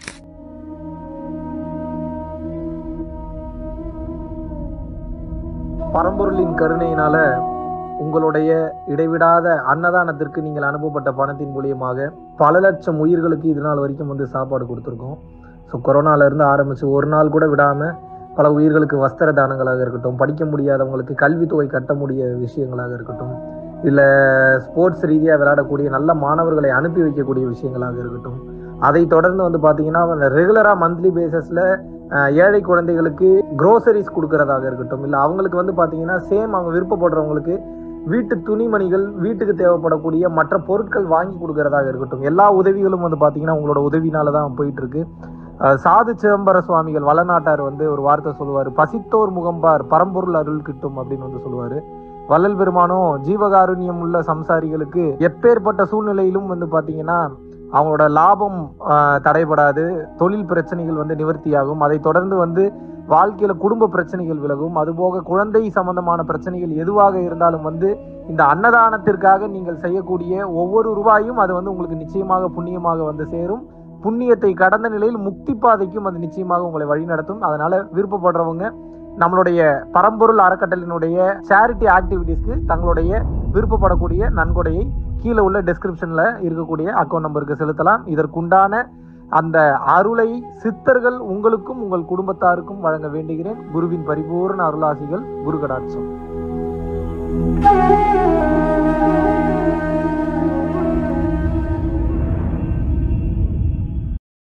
பரம்பொருளின் கருணையினால உங்களுடைய இடைவிடாத அன்னதானத்திற்கு நீங்கள் அனுப்பப்பட்ட பணத்தின் மூலியமாக பல லட்சம் உயிர்களுக்கு இது நாள் வரைக்கும் வந்து சாப்பாடு கொடுத்துருக்கோம் ஸோ கொரோனாலேருந்து ஆரம்பித்து ஒரு நாள் கூட விடாமல் பல உயிர்களுக்கு வஸ்திர தானங்களாக இருக்கட்டும் படிக்க முடியாதவங்களுக்கு கல்வித்தொகை கட்ட முடிய விஷயங்களாக இருக்கட்டும் இல்லை ஸ்போர்ட்ஸ் ரீதியாக விளையாடக்கூடிய நல்ல மாணவர்களை அனுப்பி வைக்கக்கூடிய விஷயங்களாக இருக்கட்டும் அதை தொடர்ந்து வந்து பார்த்தீங்கன்னா ரெகுலராக மந்த்லி பேசிஸில் ஏழை குழந்தைகளுக்கு க்ரோசரிஸ் கொடுக்கறதாக இருக்கட்டும் இல்லை அவங்களுக்கு வந்து பார்த்தீங்கன்னா சேம் அவங்க விருப்பப்படுறவங்களுக்கு வீட்டு துணிமணிகள் வீட்டுக்கு தேவைப்படக்கூடிய மற்ற பொருட்கள் வாங்கி கொடுக்கறதாக இருக்கட்டும் எல்லா உதவிகளும் வந்து பார்த்தீங்கன்னா உங்களோட உதவினால தான் போயிட்டு இருக்கு அஹ் சாது சிதம்பர சுவாமிகள் வளநாட்டார் வந்து ஒரு வார்த்தை சொல்லுவார் பசித்தோர் முகம்பார் பரம்பொருள் அருள் கிட்டும் அப்படின்னு வந்து சொல்லுவார் வள்ளல் பெருமானும் ஜீவகாருண்யம் உள்ள சம்சாரிகளுக்கு எப்பேற்பட்ட சூழ்நிலையிலும் வந்து பார்த்தீங்கன்னா அவங்களோட லாபம் அஹ், தடைபடாது தொழில் பிரச்சனைகள் வந்து நிவர்த்தியாகும் அதை தொடர்ந்து வந்து வாழ்க்கையில குடும்ப பிரச்சனைகள் விலகும் அதுபோக குழந்தை சம்பந்தமான பிரச்சனைகள் எதுவாக இருந்தாலும் வந்து இந்த அன்னதானத்திற்காக நீங்கள் செய்யக்கூடிய ஒவ்வொரு ரூபாயும் அது வந்து உங்களுக்கு நிச்சயமாக புண்ணியமாக வந்து சேரும் புண்ணியத்தை கடந்த நிலையில் முக்தி பாதைக்கும் அது நிச்சயமாக உங்களை வழிநடத்தும் அதனால விருப்பப்படுறவங்க நம்மளுடைய பரம்பொருள் அறக்கட்டளினுடைய சேரிட்டி ஆக்டிவிட்டீஸ்க்கு தங்களுடைய விருப்பப்படக்கூடிய நன்கொடையை கீழே உள்ள டெஸ்கிரிப்ஷன்ல இருக்கக்கூடிய அக்கௌண்ட் நம்பருக்கு செலுத்தலாம் இதற்குண்டான அந்த அருளை சித்தர்கள் உங்களுக்கும் உங்கள் குடும்பத்தாருக்கும் வழங்க வேண்டுகிறேன் குருவின் பரிபூர்ண அருளாசிகள் குரு கடாட்சம்